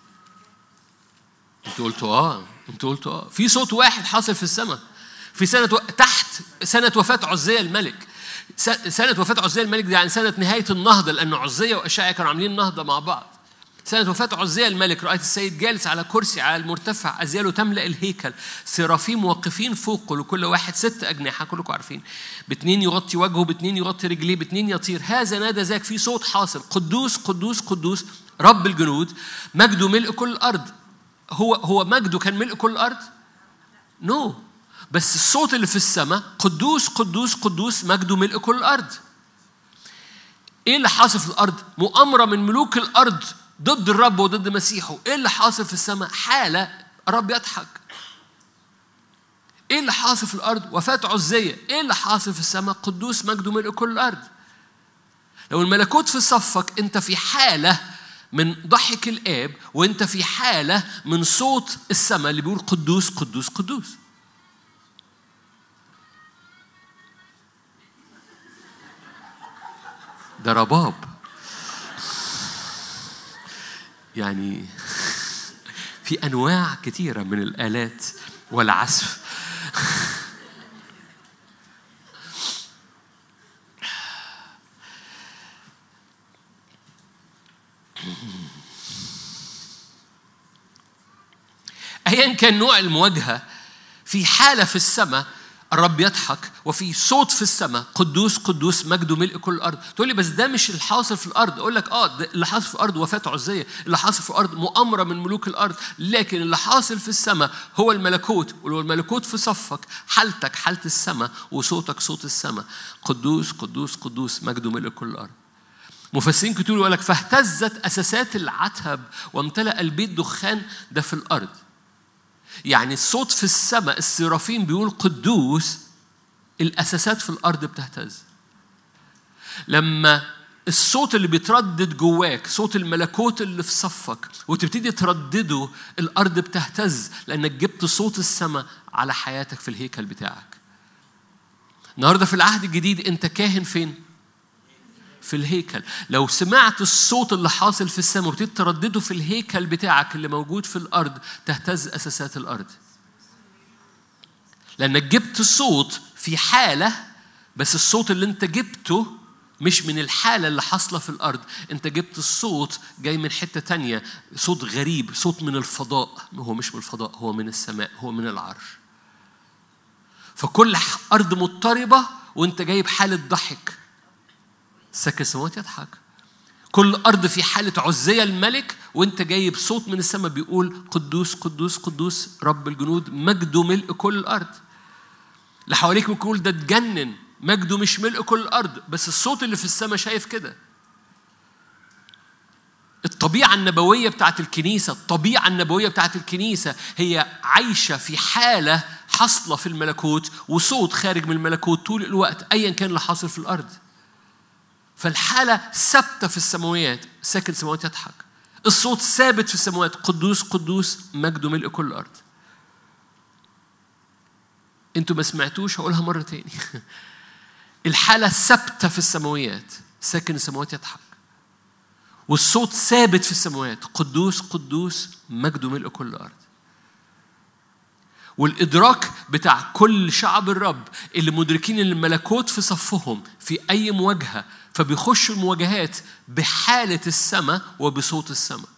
انتوا قلتوا اه انتوا قلتوا اه في صوت واحد حاصل في السماء في سنة و... تحت سنة وفاة عزية الملك سنة وفاة عزية الملك دي يعني سنة نهاية النهضة لأن عزية وأشعيا كانوا عاملين نهضة مع بعض سنة وفاة عزية الملك رأيت السيد جالس على كرسي على المرتفع أزياله تملأ الهيكل سرافيم واقفين فوقه لكل واحد ست أجنحة كلكم عارفين باتنين يغطي وجهه باتنين يغطي رجليه باتنين يطير هذا نادى ذاك في صوت حاصل قدوس قدوس قدوس رب الجنود مجده ملء كل الأرض هو هو مجده كان ملء كل الأرض؟ نو no. بس الصوت اللي في السماء قدوس قدوس قدوس مجده ملء كل الأرض ايه اللي حاصل في الارض مؤامره من ملوك الارض ضد الرب وضد مسيحه ايه اللي حاصل في السماء حاله الرب يضحك ايه اللي حاصل في الارض وفاه عزيه ايه اللي حاصل في السماء قدوس مجده ملء كل الارض لو الملكوت في صفك انت في حاله من ضحك الاب وانت في حاله من صوت السماء اللي بيقول قدوس قدوس قدوس ده رباب يعني في انواع كثيره من الالات والعزف ايا كان نوع المواجهه في حاله في السماء الرب يضحك وفي صوت في السماء قدوس قدوس مجده ملء كل الارض تقول لي بس ده مش اللي حاصل في الارض اقول لك اه اللي حاصل في الارض وفاه عزيه اللي حاصل في الارض مؤامره من ملوك الارض لكن اللي حاصل في السماء هو الملكوت ولو الملكوت في صفك حالتك حاله السماء وصوتك صوت السماء قدوس قدوس قدوس مجده ملء كل الارض مفسرين كتير يقول لك فاهتزت اساسات العتب وامتلأ البيت دخان ده في الارض يعني الصوت في السماء السرافين بيقول قدوس الأساسات في الأرض بتهتز لما الصوت اللي بيتردد جواك صوت الملكوت اللي في صفك وتبتدي تردده الأرض بتهتز لأنك جبت صوت السماء على حياتك في الهيكل بتاعك النهارده في العهد الجديد أنت كاهن فين؟ في الهيكل لو سمعت الصوت اللي حاصل في السماء وبتبتدي تردده في الهيكل بتاعك اللي موجود في الارض تهتز اساسات الارض لانك جبت صوت في حاله بس الصوت اللي انت جبته مش من الحالة اللي حاصلة في الأرض أنت جبت الصوت جاي من حتة تانية صوت غريب صوت من الفضاء هو مش من الفضاء هو من السماء هو من العرش فكل أرض مضطربة وأنت جايب حالة ضحك ساكن السماوات يضحك كل أرض في حالة عزية الملك وأنت جايب صوت من السماء بيقول قدوس قدوس قدوس رب الجنود مجده ملء كل الأرض اللي حواليك بيقول ده اتجنن مجده مش ملء كل الأرض بس الصوت اللي في السماء شايف كده الطبيعة النبوية بتاعت الكنيسة الطبيعة النبوية بتاعت الكنيسة هي عايشة في حالة حاصلة في الملكوت وصوت خارج من الملكوت طول الوقت أيا كان اللي حاصل في الأرض فالحالة ثابتة في السماويات ساكن السماوات يضحك الصوت ثابت في السماوات قدوس قدوس مجده ملء كل الأرض انتوا ما سمعتوش هقولها مرة تاني الحالة ثابتة في السماويات ساكن السماوات يضحك والصوت ثابت في السماوات قدوس قدوس مجده ملء كل الأرض والإدراك بتاع كل شعب الرب اللي مدركين ان الملكوت في صفهم في أي مواجهة فبيخشوا المواجهات بحالة السماء وبصوت السماء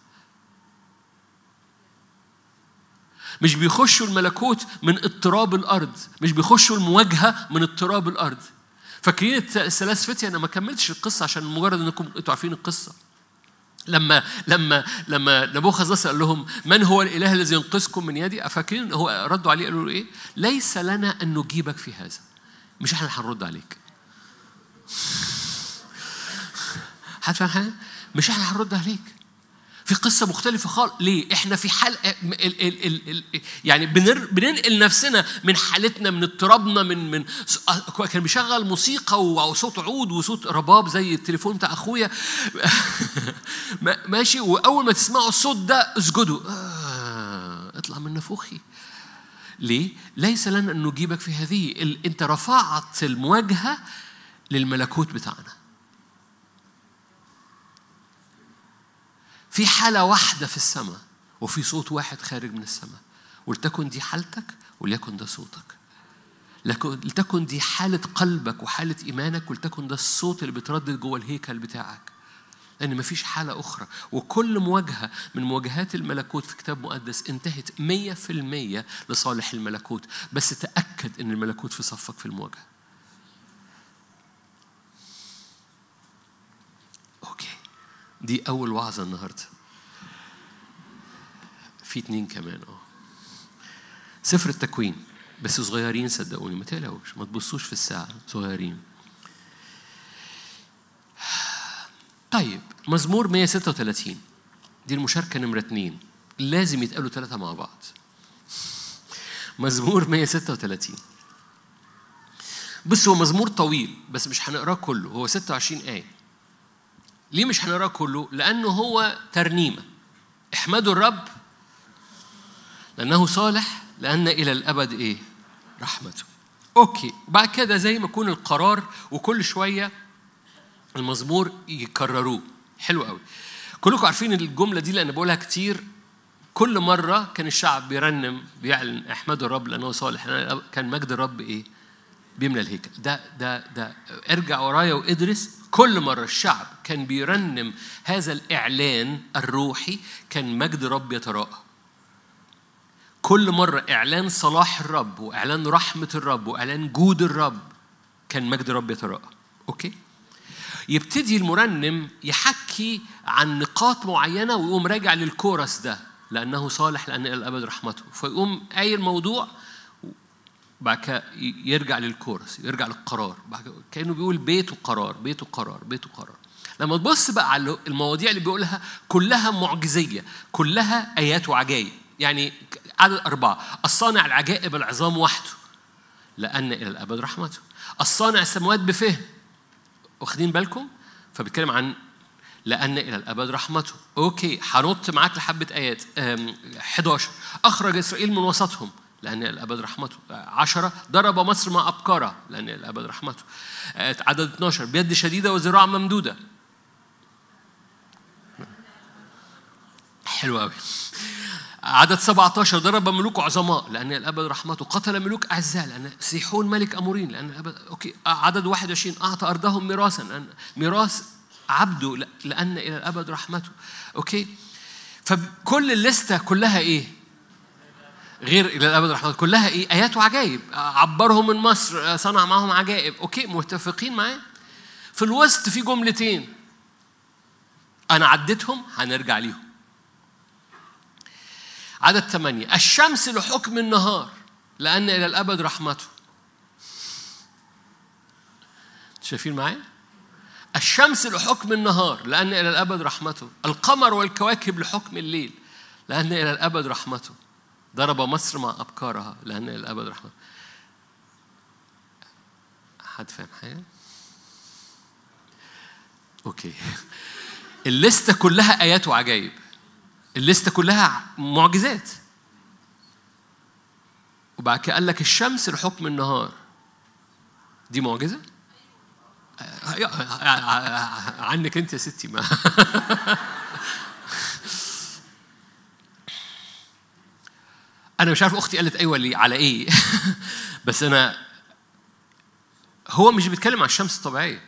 مش بيخشوا الملكوت من اضطراب الأرض مش بيخشوا المواجهة من اضطراب الأرض فاكرين الثلاث فتية أنا ما كملتش القصة عشان مجرد أنكم أنتوا عارفين القصة لما لما لما نبوخذ نصر قال لهم من هو الاله الذي ينقذكم من يدي فاكرين هو ردوا عليه قالوا له ايه ليس لنا ان نجيبك في هذا مش احنا هنرد عليك حد فاهم حاجه مش احنا هنرد عليك في قصة مختلفة خالص ليه؟ احنا في حال ال ال ال ال يعني بنر بننقل نفسنا من حالتنا من اضطرابنا من من كان بيشغل موسيقى وصوت عود وصوت رباب زي التليفون بتاع اخويا ماشي واول ما تسمعوا الصوت ده اسجدوا آه اطلع من نفوخي ليه؟ ليس لنا أن نجيبك في هذه ال... أنت رفعت المواجهة للملكوت بتاعنا في حالة واحدة في السماء وفي صوت واحد خارج من السماء ولتكن دي حالتك وليكن ده صوتك لتكن دي حالة قلبك وحالة إيمانك ولتكن ده الصوت اللي بيتردد جوه الهيكل بتاعك لأن مفيش حالة أخرى وكل مواجهة من مواجهات الملكوت في كتاب مقدس انتهت مية في المية لصالح الملكوت بس تأكد أن الملكوت في صفك في المواجهة أوكي دي أول وعظة النهاردة في اتنين كمان اه سفر التكوين بس صغيرين صدقوني ما تقلقوش ما تبصوش في الساعة صغيرين طيب مزمور 136 دي المشاركة نمرة اتنين لازم يتقالوا ثلاثة مع بعض مزمور 136 بص هو مزمور طويل بس مش هنقراه كله هو 26 آية ليه مش هنقراه كله؟ لأنه هو ترنيمة احمدوا الرب لأنه صالح لأن إلى الأبد إيه؟ رحمته أوكي بعد كده زي ما يكون القرار وكل شوية المزمور يكرروه حلو قوي كلكم عارفين الجملة دي لأن بقولها كتير كل مرة كان الشعب بيرنم بيعلن احمدوا الرب لأنه صالح كان مجد الرب إيه؟ بيملى الهيكل ده ده ده ارجع ورايا وادرس كل مرة الشعب كان بيرنم هذا الإعلان الروحي كان مجد رب يتراءى كل مرة إعلان صلاح الرب وإعلان رحمة الرب وإعلان جود الرب كان مجد الرب يتراءى أوكي يبتدي المرنم يحكي عن نقاط معينة ويقوم راجع للكورس ده لأنه صالح لأن إلى الأبد رحمته فيقوم أي الموضوع بعد كده يرجع للكورس يرجع للقرار بعد كأنه بيقول بيته قرار بيته قرار بيته قرار لما تبص بقى على المواضيع اللي بيقولها كلها معجزية كلها آيات وعجائب يعني عدد أربعة الصانع العجائب العظام وحده لأن إلى الأبد رحمته الصانع السماوات بفهم واخدين بالكم فبيتكلم عن لأن إلى الأبد رحمته أوكي هنط معاك لحبة آيات 11 أخرج إسرائيل من وسطهم لأن الأبد رحمته عشرة ضرب مصر مع أبكارها لأن الأبد رحمته عدد 12 بيد شديدة وذراع ممدودة حلو قوي عدد 17 ضرب ملوك عظماء لأن الأبد رحمته قتل ملوك أعزاء لأن سيحون ملك أمورين لأن الأبد أوكي عدد 21 أعطى أرضهم ميراثا لأن ميراث عبده لأن إلى الأبد رحمته أوكي فكل الليستة كلها إيه؟ غير إلى الأبد رحمته كلها إيه؟ آيات وعجائب عبرهم من مصر صنع معهم عجائب أوكي متفقين معايا؟ في الوسط في جملتين أنا عديتهم هنرجع ليهم عدد ثمانية الشمس لحكم النهار لأن إلى الأبد رحمته شايفين معايا؟ الشمس لحكم النهار لأن إلى الأبد رحمته القمر والكواكب لحكم الليل لأن إلى الأبد رحمته ضرب مصر مع أبكارها لأن إلى الأبد رحمته حد فاهم حاجة؟ أوكي الليستة كلها آيات وعجائب الليستة كلها معجزات وبعد كده قال لك الشمس لحكم النهار دي معجزة؟ عنك انت يا ستي ما انا مش عارف اختي قالت ايوه ليه على ايه بس انا هو مش بيتكلم عن الشمس الطبيعيه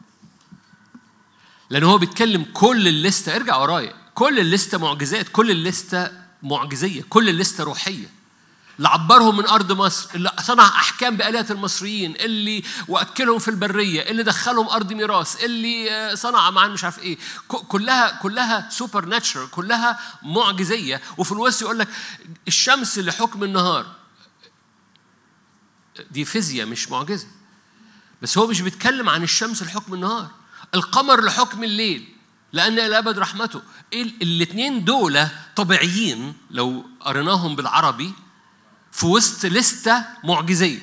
لان هو بيتكلم كل الليسته ارجع ورايا كل الليسته معجزات كل الليسته معجزيه كل الليسته روحيه اللي عبرهم من ارض مصر اللي صنع احكام بالهه المصريين اللي واكلهم في البريه اللي دخلهم ارض ميراث اللي صنع معاهم مش عارف ايه كلها كلها سوبر ناتشرال كلها معجزيه وفي الوسط يقول لك الشمس لحكم النهار دي فيزياء مش معجزه بس هو مش بيتكلم عن الشمس لحكم النهار القمر لحكم الليل لأن الأبد رحمته الاثنين دول طبيعيين لو قريناهم بالعربي في وسط لستة معجزية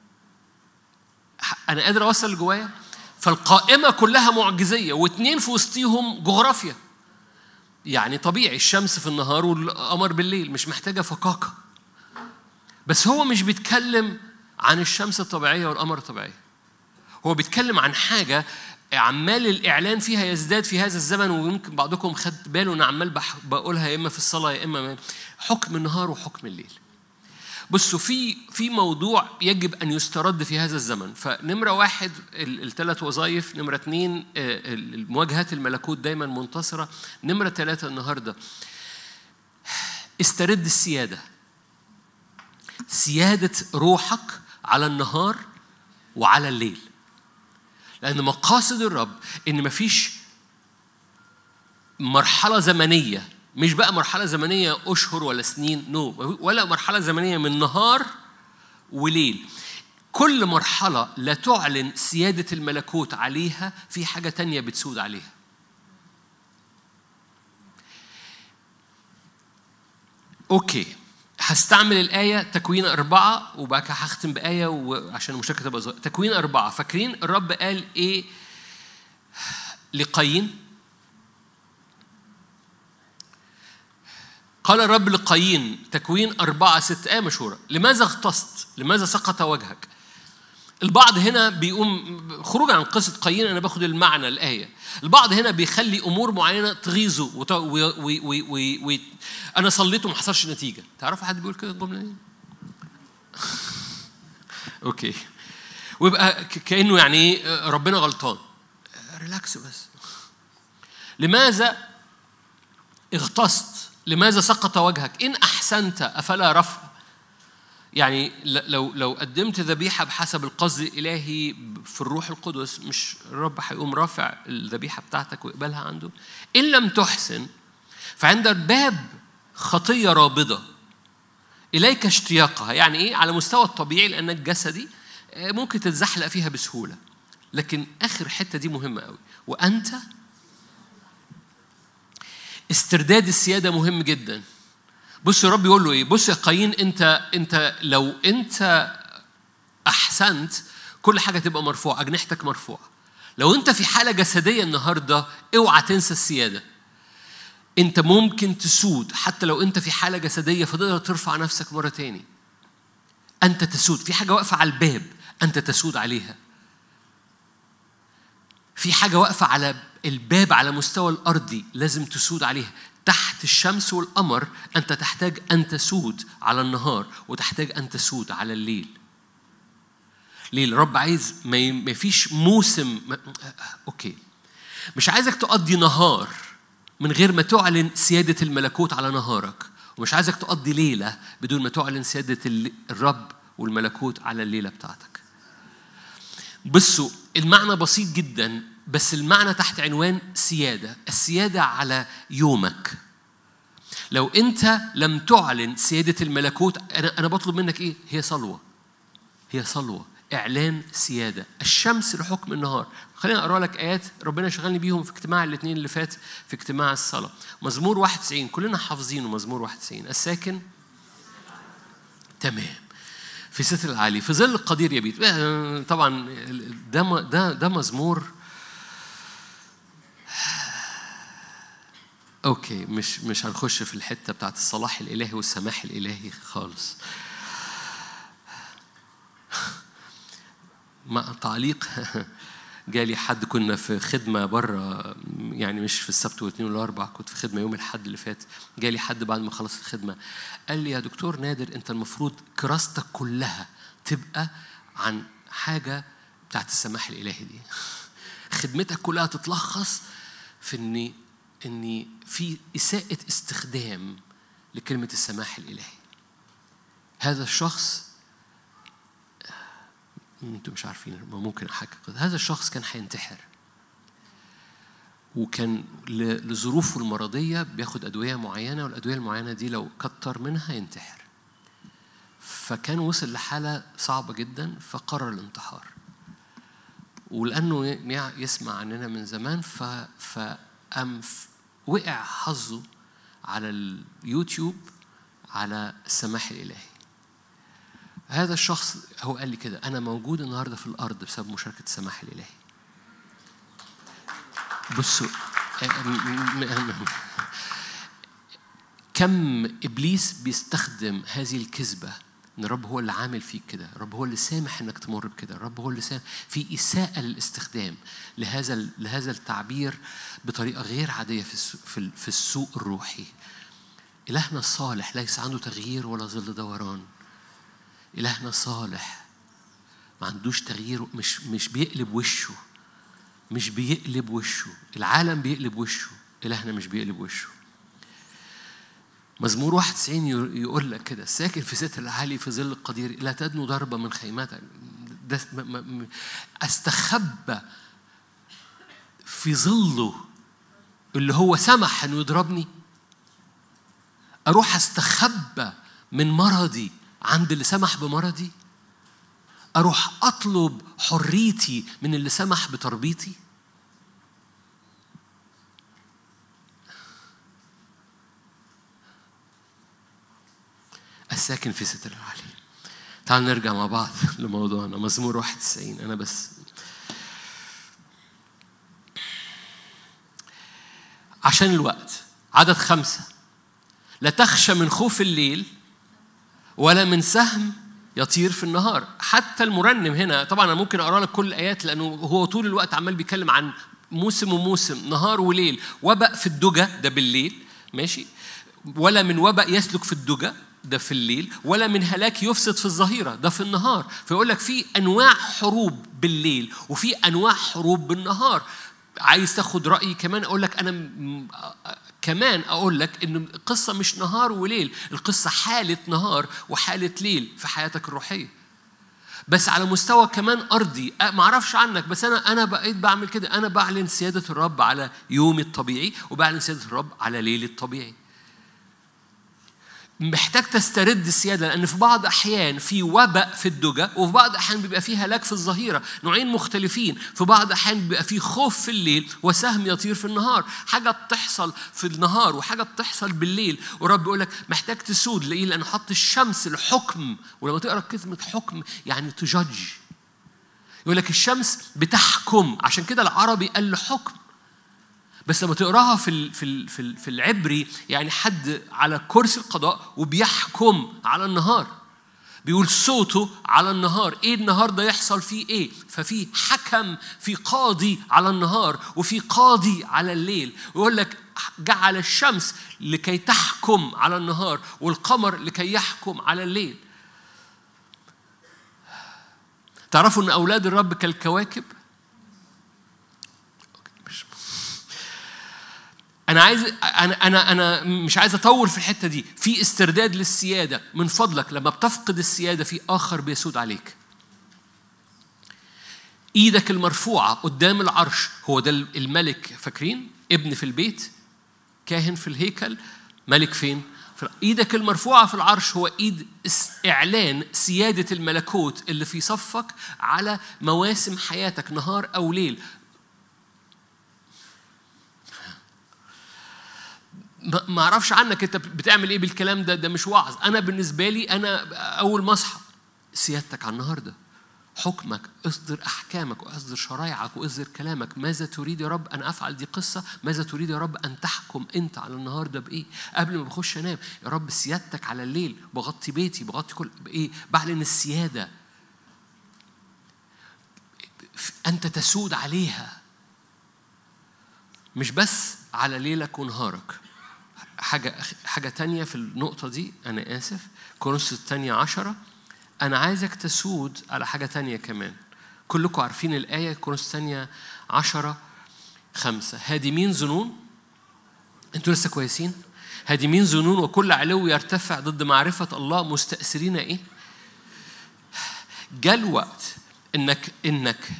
أنا قادر أوصل اللي جوايا فالقائمة كلها معجزية واثنين في وسطيهم جغرافيا يعني طبيعي الشمس في النهار والقمر بالليل مش محتاجة فكاكة بس هو مش بيتكلم عن الشمس الطبيعية والقمر الطبيعي هو بيتكلم عن حاجة عمال الإعلان فيها يزداد في هذا الزمن ويمكن بعضكم خد باله أنا عمال بقولها يا إما في الصلاة يا إما حكم النهار وحكم الليل بصوا في في موضوع يجب ان يسترد في هذا الزمن فنمره واحد الثلاث وظائف نمره اثنين مواجهات الملكوت دايما منتصره نمره ثلاثه النهارده استرد السياده سياده روحك على النهار وعلى الليل لان مقاصد الرب ان مفيش مرحله زمنيه مش بقى مرحلة زمنية أشهر ولا سنين نو no. ولا مرحلة زمنية من نهار وليل كل مرحلة لا تعلن سيادة الملكوت عليها في حاجة تانية بتسود عليها أوكي هستعمل الآية تكوين أربعة وبعد كده هختم بآية وعشان المشاركة تبقى تكوين أربعة فاكرين الرب قال إيه لقايين قال الرب لقايين تكوين أربعة ست آية مشهورة لماذا اغتصت؟ لماذا سقط وجهك؟ البعض هنا بيقوم خروج عن قصة قايين أنا باخد المعنى الآية البعض هنا بيخلي أمور معينة تغيظه وت... و... و... و... و... و... أنا صليت وما حصلش نتيجة تعرفوا حد بيقول كده الجملة دي؟ أوكي ويبقى كأنه يعني ربنا غلطان ريلاكس بس لماذا اغتصت لماذا سقط وجهك إن أحسنت أفلا رفع يعني لو لو قدمت ذبيحة بحسب القصد الإلهي في الروح القدس مش الرب هيقوم رافع الذبيحة بتاعتك ويقبلها عنده إن لم تحسن فعند الباب خطية رابضة إليك اشتياقها يعني إيه على مستوى الطبيعي لأنك جسدي ممكن تتزحلق فيها بسهولة لكن آخر حتة دي مهمة قوي وأنت استرداد السيادة مهم جدا بص الرب يقول له ايه بص يا قايين انت انت لو انت احسنت كل حاجه تبقى مرفوعه اجنحتك مرفوعه لو انت في حاله جسديه النهارده اوعى تنسى السياده انت ممكن تسود حتى لو انت في حاله جسديه فتقدر ترفع نفسك مره تاني انت تسود في حاجه واقفه على الباب انت تسود عليها في حاجه واقفه على الباب على مستوى الأرضي لازم تسود عليها تحت الشمس والقمر أنت تحتاج أن تسود على النهار وتحتاج أن تسود على الليل ليه الرب عايز ما فيش موسم ما... أوكي مش عايزك تقضي نهار من غير ما تعلن سيادة الملكوت على نهارك ومش عايزك تقضي ليلة بدون ما تعلن سيادة الرب والملكوت على الليلة بتاعتك بصوا المعنى بسيط جدا بس المعنى تحت عنوان سيادة السيادة على يومك لو أنت لم تعلن سيادة الملكوت أنا أنا بطلب منك إيه؟ هي صلوة هي صلوة إعلان سيادة الشمس لحكم النهار خليني أقرأ لك آيات ربنا شغلني بيهم في اجتماع الاثنين اللي فات في اجتماع الصلاة مزمور 91 كلنا حافظينه مزمور 91 الساكن تمام في ستر العالي في ظل القدير يبيت طبعا ده ده ده مزمور اوكي مش مش هنخش في الحته بتاعت الصلاح الالهي والسماح الالهي خالص مع تعليق جالي حد كنا في خدمة بره يعني مش في السبت والاثنين والاربع كنت في خدمة يوم الحد اللي فات جالي حد بعد ما خلص الخدمة قال لي يا دكتور نادر انت المفروض كراستك كلها تبقى عن حاجة بتاعت السماح الإلهي دي خدمتك كلها تتلخص في ان ان في اساءة استخدام لكلمة السماح الإلهي هذا الشخص انتوا مش عارفين ممكن احكي هذا الشخص كان هينتحر وكان لظروفه المرضية بياخد أدوية معينة والأدوية المعينة دي لو كتر منها ينتحر فكان وصل لحالة صعبة جدا فقرر الانتحار ولأنه يسمع عننا من زمان ف فأم وقع حظه على اليوتيوب على السماح الإلهي هذا الشخص هو قال لي كده أنا موجود النهاردة في الأرض بسبب مشاركة السماح الإلهي بصوا كم إبليس بيستخدم هذه الكذبة ان الرب هو اللي عامل فيك كده الرب هو اللي سامح انك تمر بكده الرب هو اللي سامح في اساءه للاستخدام لهذا لهذا التعبير بطريقه غير عاديه في السوق, في, في السوق الروحي الهنا الصالح ليس عنده تغيير ولا ظل دوران الهنا صالح ما عندوش تغيير مش مش بيقلب وشه مش بيقلب وشه العالم بيقلب وشه إلهنا مش بيقلب وشه مزمور 91 يقول لك كده ساكن في ستر العالي في ظل القدير لا تدنو ضربة من خيمتك استخبى في ظله اللي هو سمح انه يضربني اروح استخبى من مرضي عند اللي سمح بمرضي اروح اطلب حريتي من اللي سمح بتربيتي الساكن في ستر العلي تعال نرجع مع بعض لموضوعنا مزمور 91 أنا بس عشان الوقت عدد خمسة لا تخشى من خوف الليل ولا من سهم يطير في النهار حتى المرنم هنا طبعا انا ممكن اقرا لك كل الايات لانه هو طول الوقت عمال بيتكلم عن موسم وموسم نهار وليل وبأ في الدجى ده بالليل ماشي ولا من وبأ يسلك في الدجى ده في الليل ولا من هلاك يفسد في الظهيرة ده في النهار فيقول لك في أنواع حروب بالليل وفي أنواع حروب بالنهار عايز تاخد رأيي كمان أقول لك أنا كمان أقول لك إن القصة مش نهار وليل القصة حالة نهار وحالة ليل في حياتك الروحية بس على مستوى كمان ارضي ما اعرفش عنك بس انا انا بقيت بعمل كده انا بعلن سياده الرب على يومي الطبيعي وبعلن سياده الرب على ليلي الطبيعي محتاج تسترد السياده لان في بعض احيان في وباء في الدجى وفي بعض احيان بيبقى في هلاك في الظهيره نوعين مختلفين في بعض احيان بيبقى في خوف في الليل وسهم يطير في النهار حاجه بتحصل في النهار وحاجه بتحصل بالليل ورب يقول لك محتاج تسود ليه لانه حط الشمس الحكم ولما تقرا كلمه حكم يعني تجج يقول لك الشمس بتحكم عشان كده العربي قال له حكم بس لما تقراها في في في في العبري يعني حد على كرسي القضاء وبيحكم على النهار بيقول صوته على النهار ايه النهار ده يحصل فيه ايه ففي حكم في قاضي على النهار وفي قاضي على الليل ويقول لك جعل الشمس لكي تحكم على النهار والقمر لكي يحكم على الليل تعرفوا ان اولاد الرب كالكواكب انا عايز انا انا انا مش عايز اطول في الحته دي في استرداد للسياده من فضلك لما بتفقد السياده في اخر بيسود عليك ايدك المرفوعه قدام العرش هو ده الملك فاكرين ابن في البيت كاهن في الهيكل ملك فين ايدك المرفوعه في العرش هو ايد اعلان سياده الملكوت اللي في صفك على مواسم حياتك نهار او ليل ما اعرفش عنك انت بتعمل ايه بالكلام ده ده مش وعظ انا بالنسبه لي انا اول ما اصحى سيادتك على النهارده حكمك اصدر احكامك واصدر شرائعك واصدر كلامك ماذا تريد يا رب ان افعل دي قصه ماذا تريد يا رب ان تحكم انت على النهارده بايه قبل ما بخش انام يا رب سيادتك على الليل بغطي بيتي بغطي كل بايه بعلن السياده انت تسود عليها مش بس على ليلك ونهارك حاجة حاجة تانية في النقطة دي أنا آسف كورنثوس الثانية عشرة أنا عايزك تسود على حاجة تانية كمان كلكم عارفين الآية كورنثوس الثانية عشرة خمسة هادمين ظنون أنتوا لسه كويسين؟ هادمين ظنون وكل علو يرتفع ضد معرفة الله مستأثرين إيه؟ جاء الوقت إنك إنك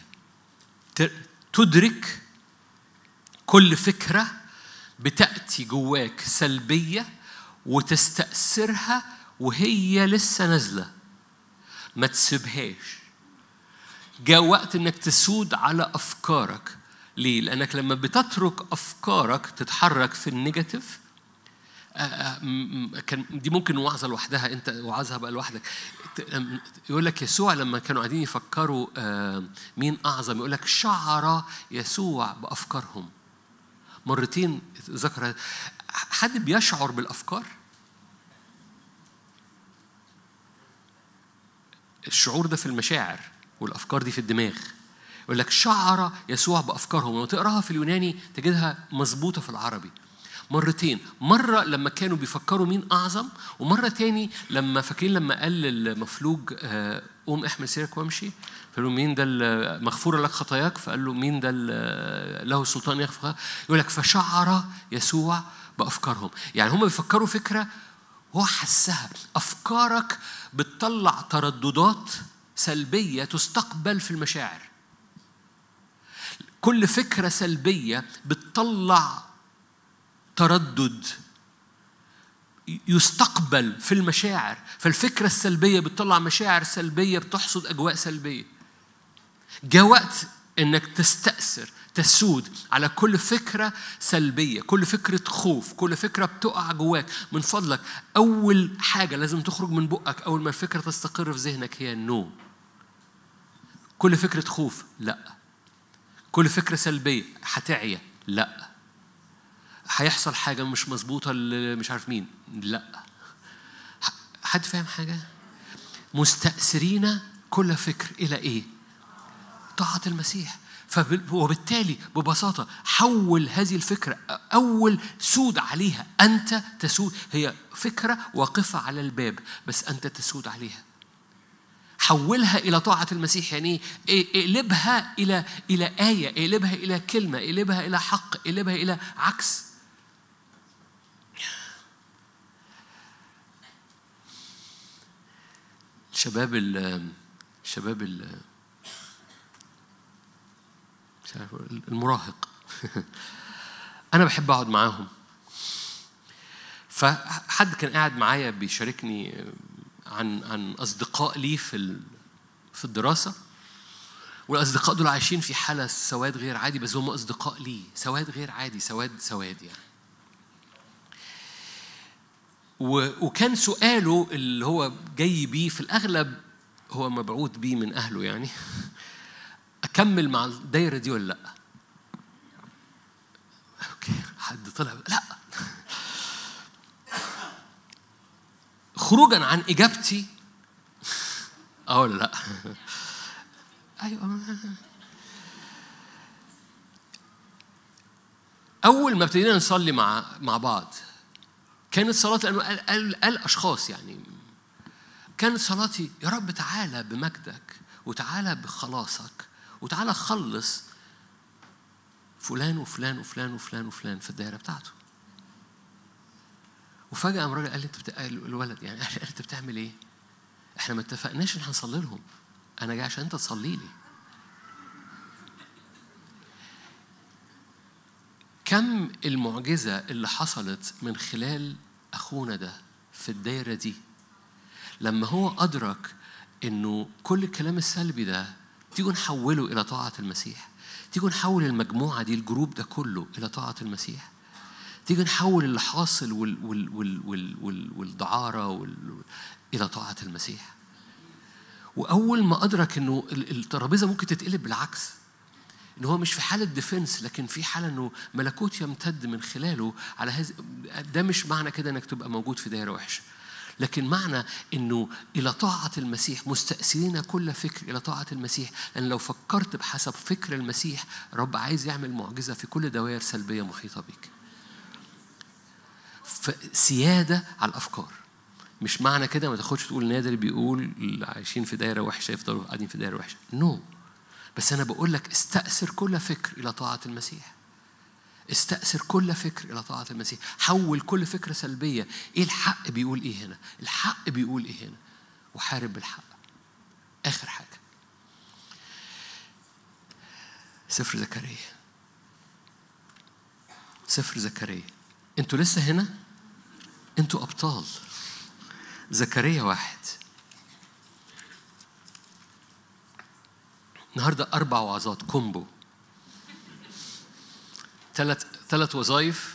تدرك كل فكره بتأتي جواك سلبية وتستأثرها وهي لسه نازلة ما تسيبهاش جاء وقت انك تسود على افكارك ليه؟ لانك لما بتترك افكارك تتحرك في النيجاتيف كان دي ممكن وعظه لوحدها انت وعظها بقى لوحدك يقول لك يسوع لما كانوا قاعدين يفكروا مين اعظم يقول لك شعر يسوع بافكارهم مرتين ذكر حد بيشعر بالافكار الشعور ده في المشاعر والافكار دي في الدماغ يقول لك شعر يسوع بافكارهم لما تقراها في اليوناني تجدها مظبوطه في العربي مرتين مرة لما كانوا بيفكروا مين أعظم ومرة تاني لما فاكرين لما قال للمفلوج آه، قوم احمل سيرك وامشي فقال له مين ده مغفورة لك خطاياك فقال له مين ده له السلطان يغفر يقول لك فشعر يسوع بأفكارهم يعني هم بيفكروا فكرة هو حسها أفكارك بتطلع ترددات سلبية تستقبل في المشاعر كل فكرة سلبية بتطلع تردد يستقبل في المشاعر فالفكرة السلبية بتطلع مشاعر سلبية بتحصد أجواء سلبية جاء وقت انك تستأثر تسود على كل فكرة سلبية كل فكرة خوف كل فكرة بتقع جواك من فضلك أول حاجة لازم تخرج من بقك أول ما الفكرة تستقر في ذهنك هي النوم كل فكرة خوف لا كل فكرة سلبية هتعيا لا هيحصل حاجة مش مظبوطة مش عارف مين لا حد فاهم حاجة مستأثرين كل فكر إلى إيه طاعة المسيح وبالتالي ببساطة حول هذه الفكرة أول سود عليها أنت تسود هي فكرة واقفة على الباب بس أنت تسود عليها حولها إلى طاعة المسيح يعني إيه؟ اقلبها إلى إلى آية اقلبها إلى كلمة اقلبها إلى حق اقلبها إلى عكس شباب ال شباب ال المراهق انا بحب اقعد معاهم فحد كان قاعد معايا بيشاركني عن عن اصدقاء لي في في الدراسه والاصدقاء دول عايشين في حاله سواد غير عادي بس هم اصدقاء لي سواد غير عادي سواد سواد يعني وكان سؤاله اللي هو جاي بيه في الاغلب هو مبعوث بيه من اهله يعني اكمل مع الدايره دي ولا لا اوكي حد طلع لا خروجا عن اجابتي اه ولا لا ايوه اول ما ابتدينا نصلي مع مع بعض كانت صلاه لانه قال, قال, قال اشخاص يعني كانت صلاتي يا رب تعالى بمجدك وتعالى بخلاصك وتعالى خلص فلان وفلان وفلان وفلان وفلان في الدائره بتاعته وفجاه قام الراجل قال لي انت بتا... الولد يعني قال لي انت بتعمل ايه؟ احنا ما اتفقناش ان هنصلي لهم انا جاي عشان انت تصلي لي كم المعجزه اللي حصلت من خلال اخونا ده في الدايره دي لما هو ادرك انه كل الكلام السلبي ده تيجوا نحوله إلى طاعة المسيح تيجوا نحول المجموعة دي الجروب ده كله إلى طاعة المسيح تيجي نحول اللي حاصل وال وال وال وال وال والدعارة وال إلى طاعة المسيح وأول ما أدرك إنه الترابيزة ممكن تتقلب بالعكس إن هو مش في حالة ديفنس لكن في حالة إنه ملكوت يمتد من خلاله على هذا ده مش معنى كده إنك تبقى موجود في دايرة وحشة لكن معنى انه الى طاعه المسيح مستأثرين كل فكر الى طاعه المسيح لان لو فكرت بحسب فكر المسيح رب عايز يعمل معجزه في كل دوائر سلبيه محيطه بك سياده على الافكار مش معنى كده ما تاخدش تقول نادر بيقول عايشين في دايره وحشه يفضلوا قاعدين في دايره وحشه نو no. بس انا بقول لك استأثر كل فكر الى طاعه المسيح استأثر كل فكر إلى طاعة المسيح حول كل فكرة سلبية إيه الحق بيقول إيه هنا الحق بيقول إيه هنا وحارب بالحق آخر حاجة سفر زكريا سفر زكريا انتوا لسه هنا انتوا أبطال زكريا واحد النهارده أربع وعظات كومبو ثلاث ثلاث وظائف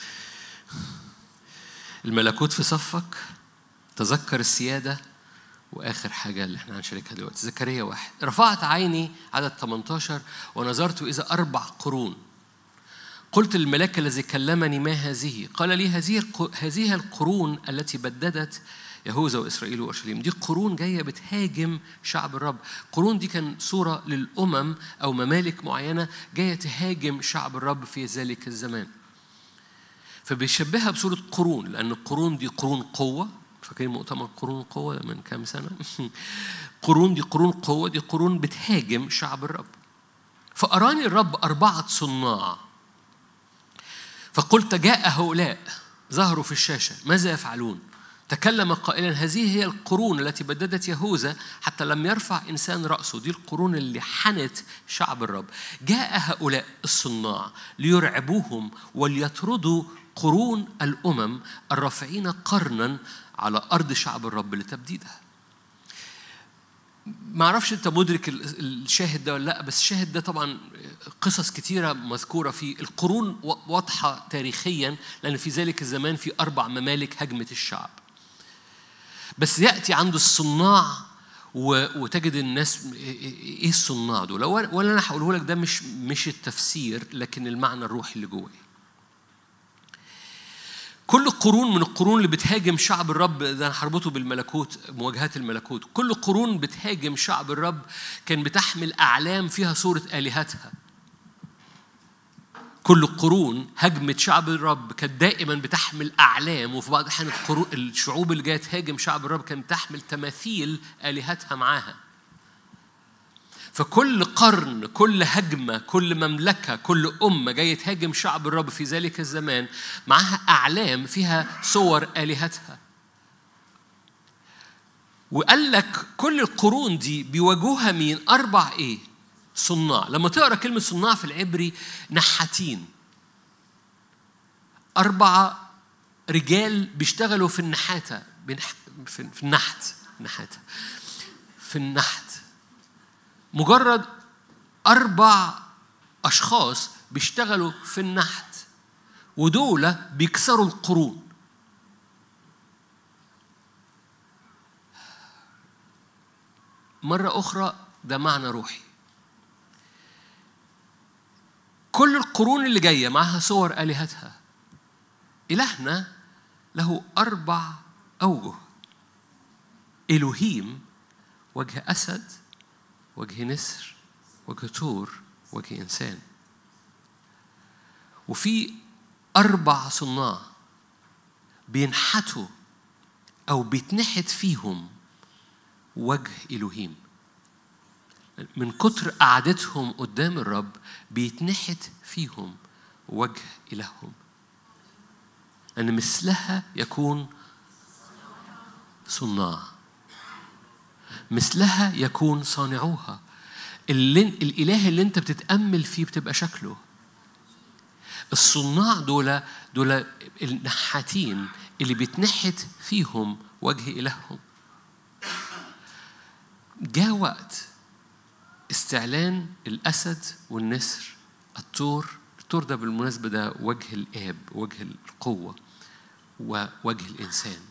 الملكوت في صفك تذكر السيادة وآخر حاجة اللي احنا هنشاركها دلوقتي زكريا واحد رفعت عيني عدد 18 ونظرت إذا أربع قرون قلت للملاك الذي كلمني ما هذه قال لي هذه هذه القرون التي بددت يهوذا وإسرائيل وأورشليم دي قرون جاية بتهاجم شعب الرب قرون دي كان صورة للأمم أو ممالك معينة جاية تهاجم شعب الرب في ذلك الزمان فبيشبهها بصورة قرون لأن القرون دي قرون قوة فاكرين مؤتمر قرون قوة من كام سنة قرون دي قرون قوة دي قرون بتهاجم شعب الرب فأراني الرب أربعة صناع فقلت جاء هؤلاء ظهروا في الشاشة ماذا يفعلون تكلم قائلا هذه هي القرون التي بددت يهوذا حتى لم يرفع إنسان رأسه دي القرون اللي حنت شعب الرب جاء هؤلاء الصناع ليرعبوهم وليطردوا قرون الأمم الرافعين قرنا على أرض شعب الرب لتبديدها ما اعرفش انت مدرك الشاهد ده ولا لا بس الشاهد ده طبعا قصص كتيرة مذكورة فيه القرون واضحة تاريخيا لأن في ذلك الزمان في أربع ممالك هجمت الشعب بس يأتي عند الصناع وتجد الناس ايه الصناع دول ولا انا هقوله لك ده مش مش التفسير لكن المعنى الروحي اللي جواه كل قرون من القرون اللي بتهاجم شعب الرب ده انا هربطه بالملكوت مواجهات الملكوت كل قرون بتهاجم شعب الرب كان بتحمل اعلام فيها صوره الهتها كل القرون هجمت شعب الرب كانت دائما بتحمل اعلام وفي بعض الاحيان الشعوب اللي جايه تهاجم شعب الرب كانت تحمل تماثيل الهتها معاها فكل قرن كل هجمة كل مملكة كل أمة جاية تهاجم شعب الرب في ذلك الزمان معها أعلام فيها صور آلهتها وقال لك كل القرون دي بيواجهوها مين أربع إيه صناع لما تقرأ كلمة صناع في العبري نحاتين أربعة رجال بيشتغلوا في النحاتة في النحت نحاتة في النحت مجرد أربع أشخاص بيشتغلوا في النحت ودول بيكسروا القرون مرة أخرى ده معنى روحي كل القرون اللي جاية معها صور آلهتها إلهنا له أربع أوجه إلهيم وجه أسد وجه نسر وجه طور وجه إنسان وفي أربع صناع بينحتوا أو بيتنحت فيهم وجه إلهيم من كتر قعدتهم قدام الرب بيتنحت فيهم وجه إلههم أن مثلها يكون صناع مثلها يكون صانعوها اللي الإله اللي أنت بتتأمل فيه بتبقى شكله الصناع دول دول النحاتين اللي بيتنحت فيهم وجه إلههم جاء وقت استعلان الأسد والنسر الطور الطور ده بالمناسبة ده وجه الآب وجه القوة ووجه الإنسان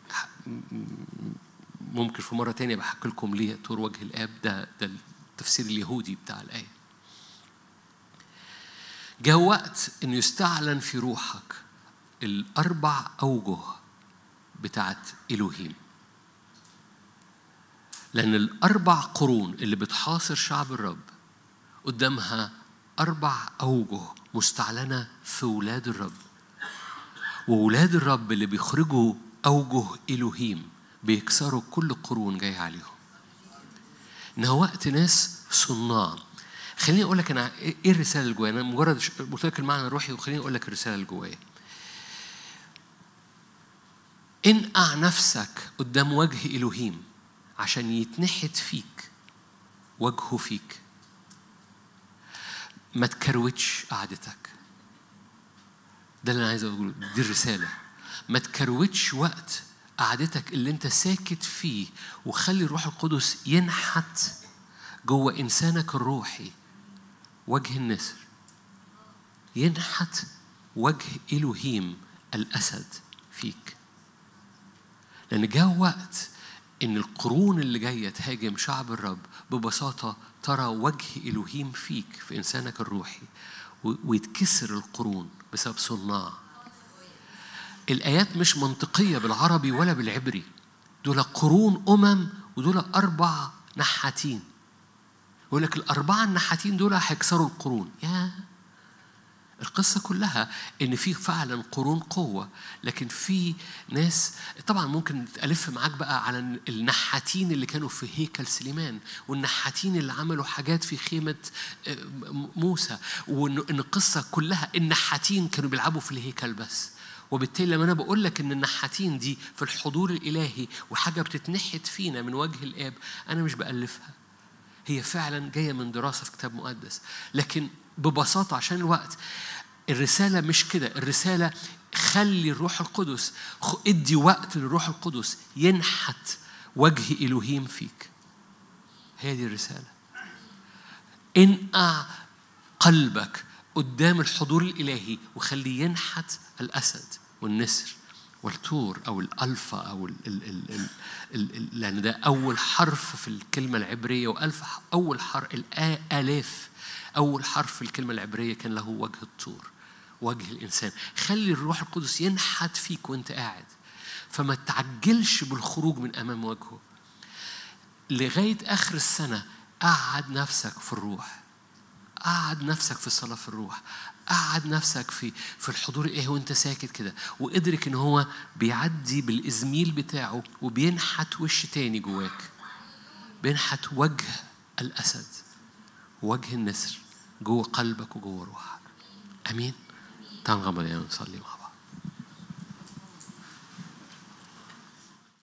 ممكن في مرة تانية بحكي لكم ليه طور وجه الآب ده ده التفسير اليهودي بتاع الآية جاء وقت إنه يستعلن في روحك الأربع أوجه بتاعت إلهيم لأن الأربع قرون اللي بتحاصر شعب الرب قدامها أربع أوجه مستعلنة في ولاد الرب وولاد الرب اللي بيخرجوا أوجه إلهيم بيكسروا كل قرون جاية عليهم إنها وقت ناس صناع خليني أقول لك أنا إيه الرسالة اللي جوايا أنا مجرد قلت لك المعنى الروحي وخليني أقول لك الرسالة اللي جوايا انقع نفسك قدام وجه إلهيم عشان يتنحت فيك وجهه فيك ما تكروتش قعدتك ده اللي انا عايز اقوله دي الرساله ما تكروتش وقت قعدتك اللي انت ساكت فيه وخلي الروح القدس ينحت جوه انسانك الروحي وجه النسر ينحت وجه الوهيم الاسد فيك لان جاء وقت ان القرون اللي جايه تهاجم شعب الرب ببساطه ترى وجه الوهيم فيك في انسانك الروحي ويتكسر القرون بسبب صناع الآيات مش منطقية بالعربي ولا بالعبري دول قرون أمم ودول أربع نحاتين يقول لك الأربعة النحاتين دول هيكسروا القرون يا القصة كلها إن في فعلا قرون قوة لكن في ناس طبعا ممكن ألف معاك بقى على النحاتين اللي كانوا في هيكل سليمان والنحاتين اللي عملوا حاجات في خيمة آه، موسى وإن القصة كلها النحاتين كانوا بيلعبوا في الهيكل بس وبالتالي لما انا بقول لك ان النحاتين دي في الحضور الالهي وحاجه بتتنحت فينا من وجه الاب انا مش بالفها هي فعلا جايه من دراسه في كتاب مقدس لكن ببساطه عشان الوقت الرساله مش كده الرساله خلي الروح القدس ادي وقت للروح القدس ينحت وجه الوهيم فيك هي دي الرساله انقع قلبك قدام الحضور الالهي وخليه ينحت الاسد والنسر والتور او الالفا او ال ال ال ال ال ال لان ده اول حرف في الكلمه العبريه والف اول حرف الالاف اول حرف في الكلمه العبريه كان له وجه الطور وجه الانسان خلي الروح القدس ينحت فيك وانت قاعد فما تعجلش بالخروج من امام وجهه لغايه اخر السنه قعد نفسك في الروح قعد نفسك في الصلاه في الروح قعد نفسك في في الحضور ايه وانت ساكت كده وادرك ان هو بيعدي بالازميل بتاعه وبينحت وش تاني جواك بينحت وجه الاسد وجه النسر جوه قلبك وجوه روحك امين تعال نغمض يعني نصلي مع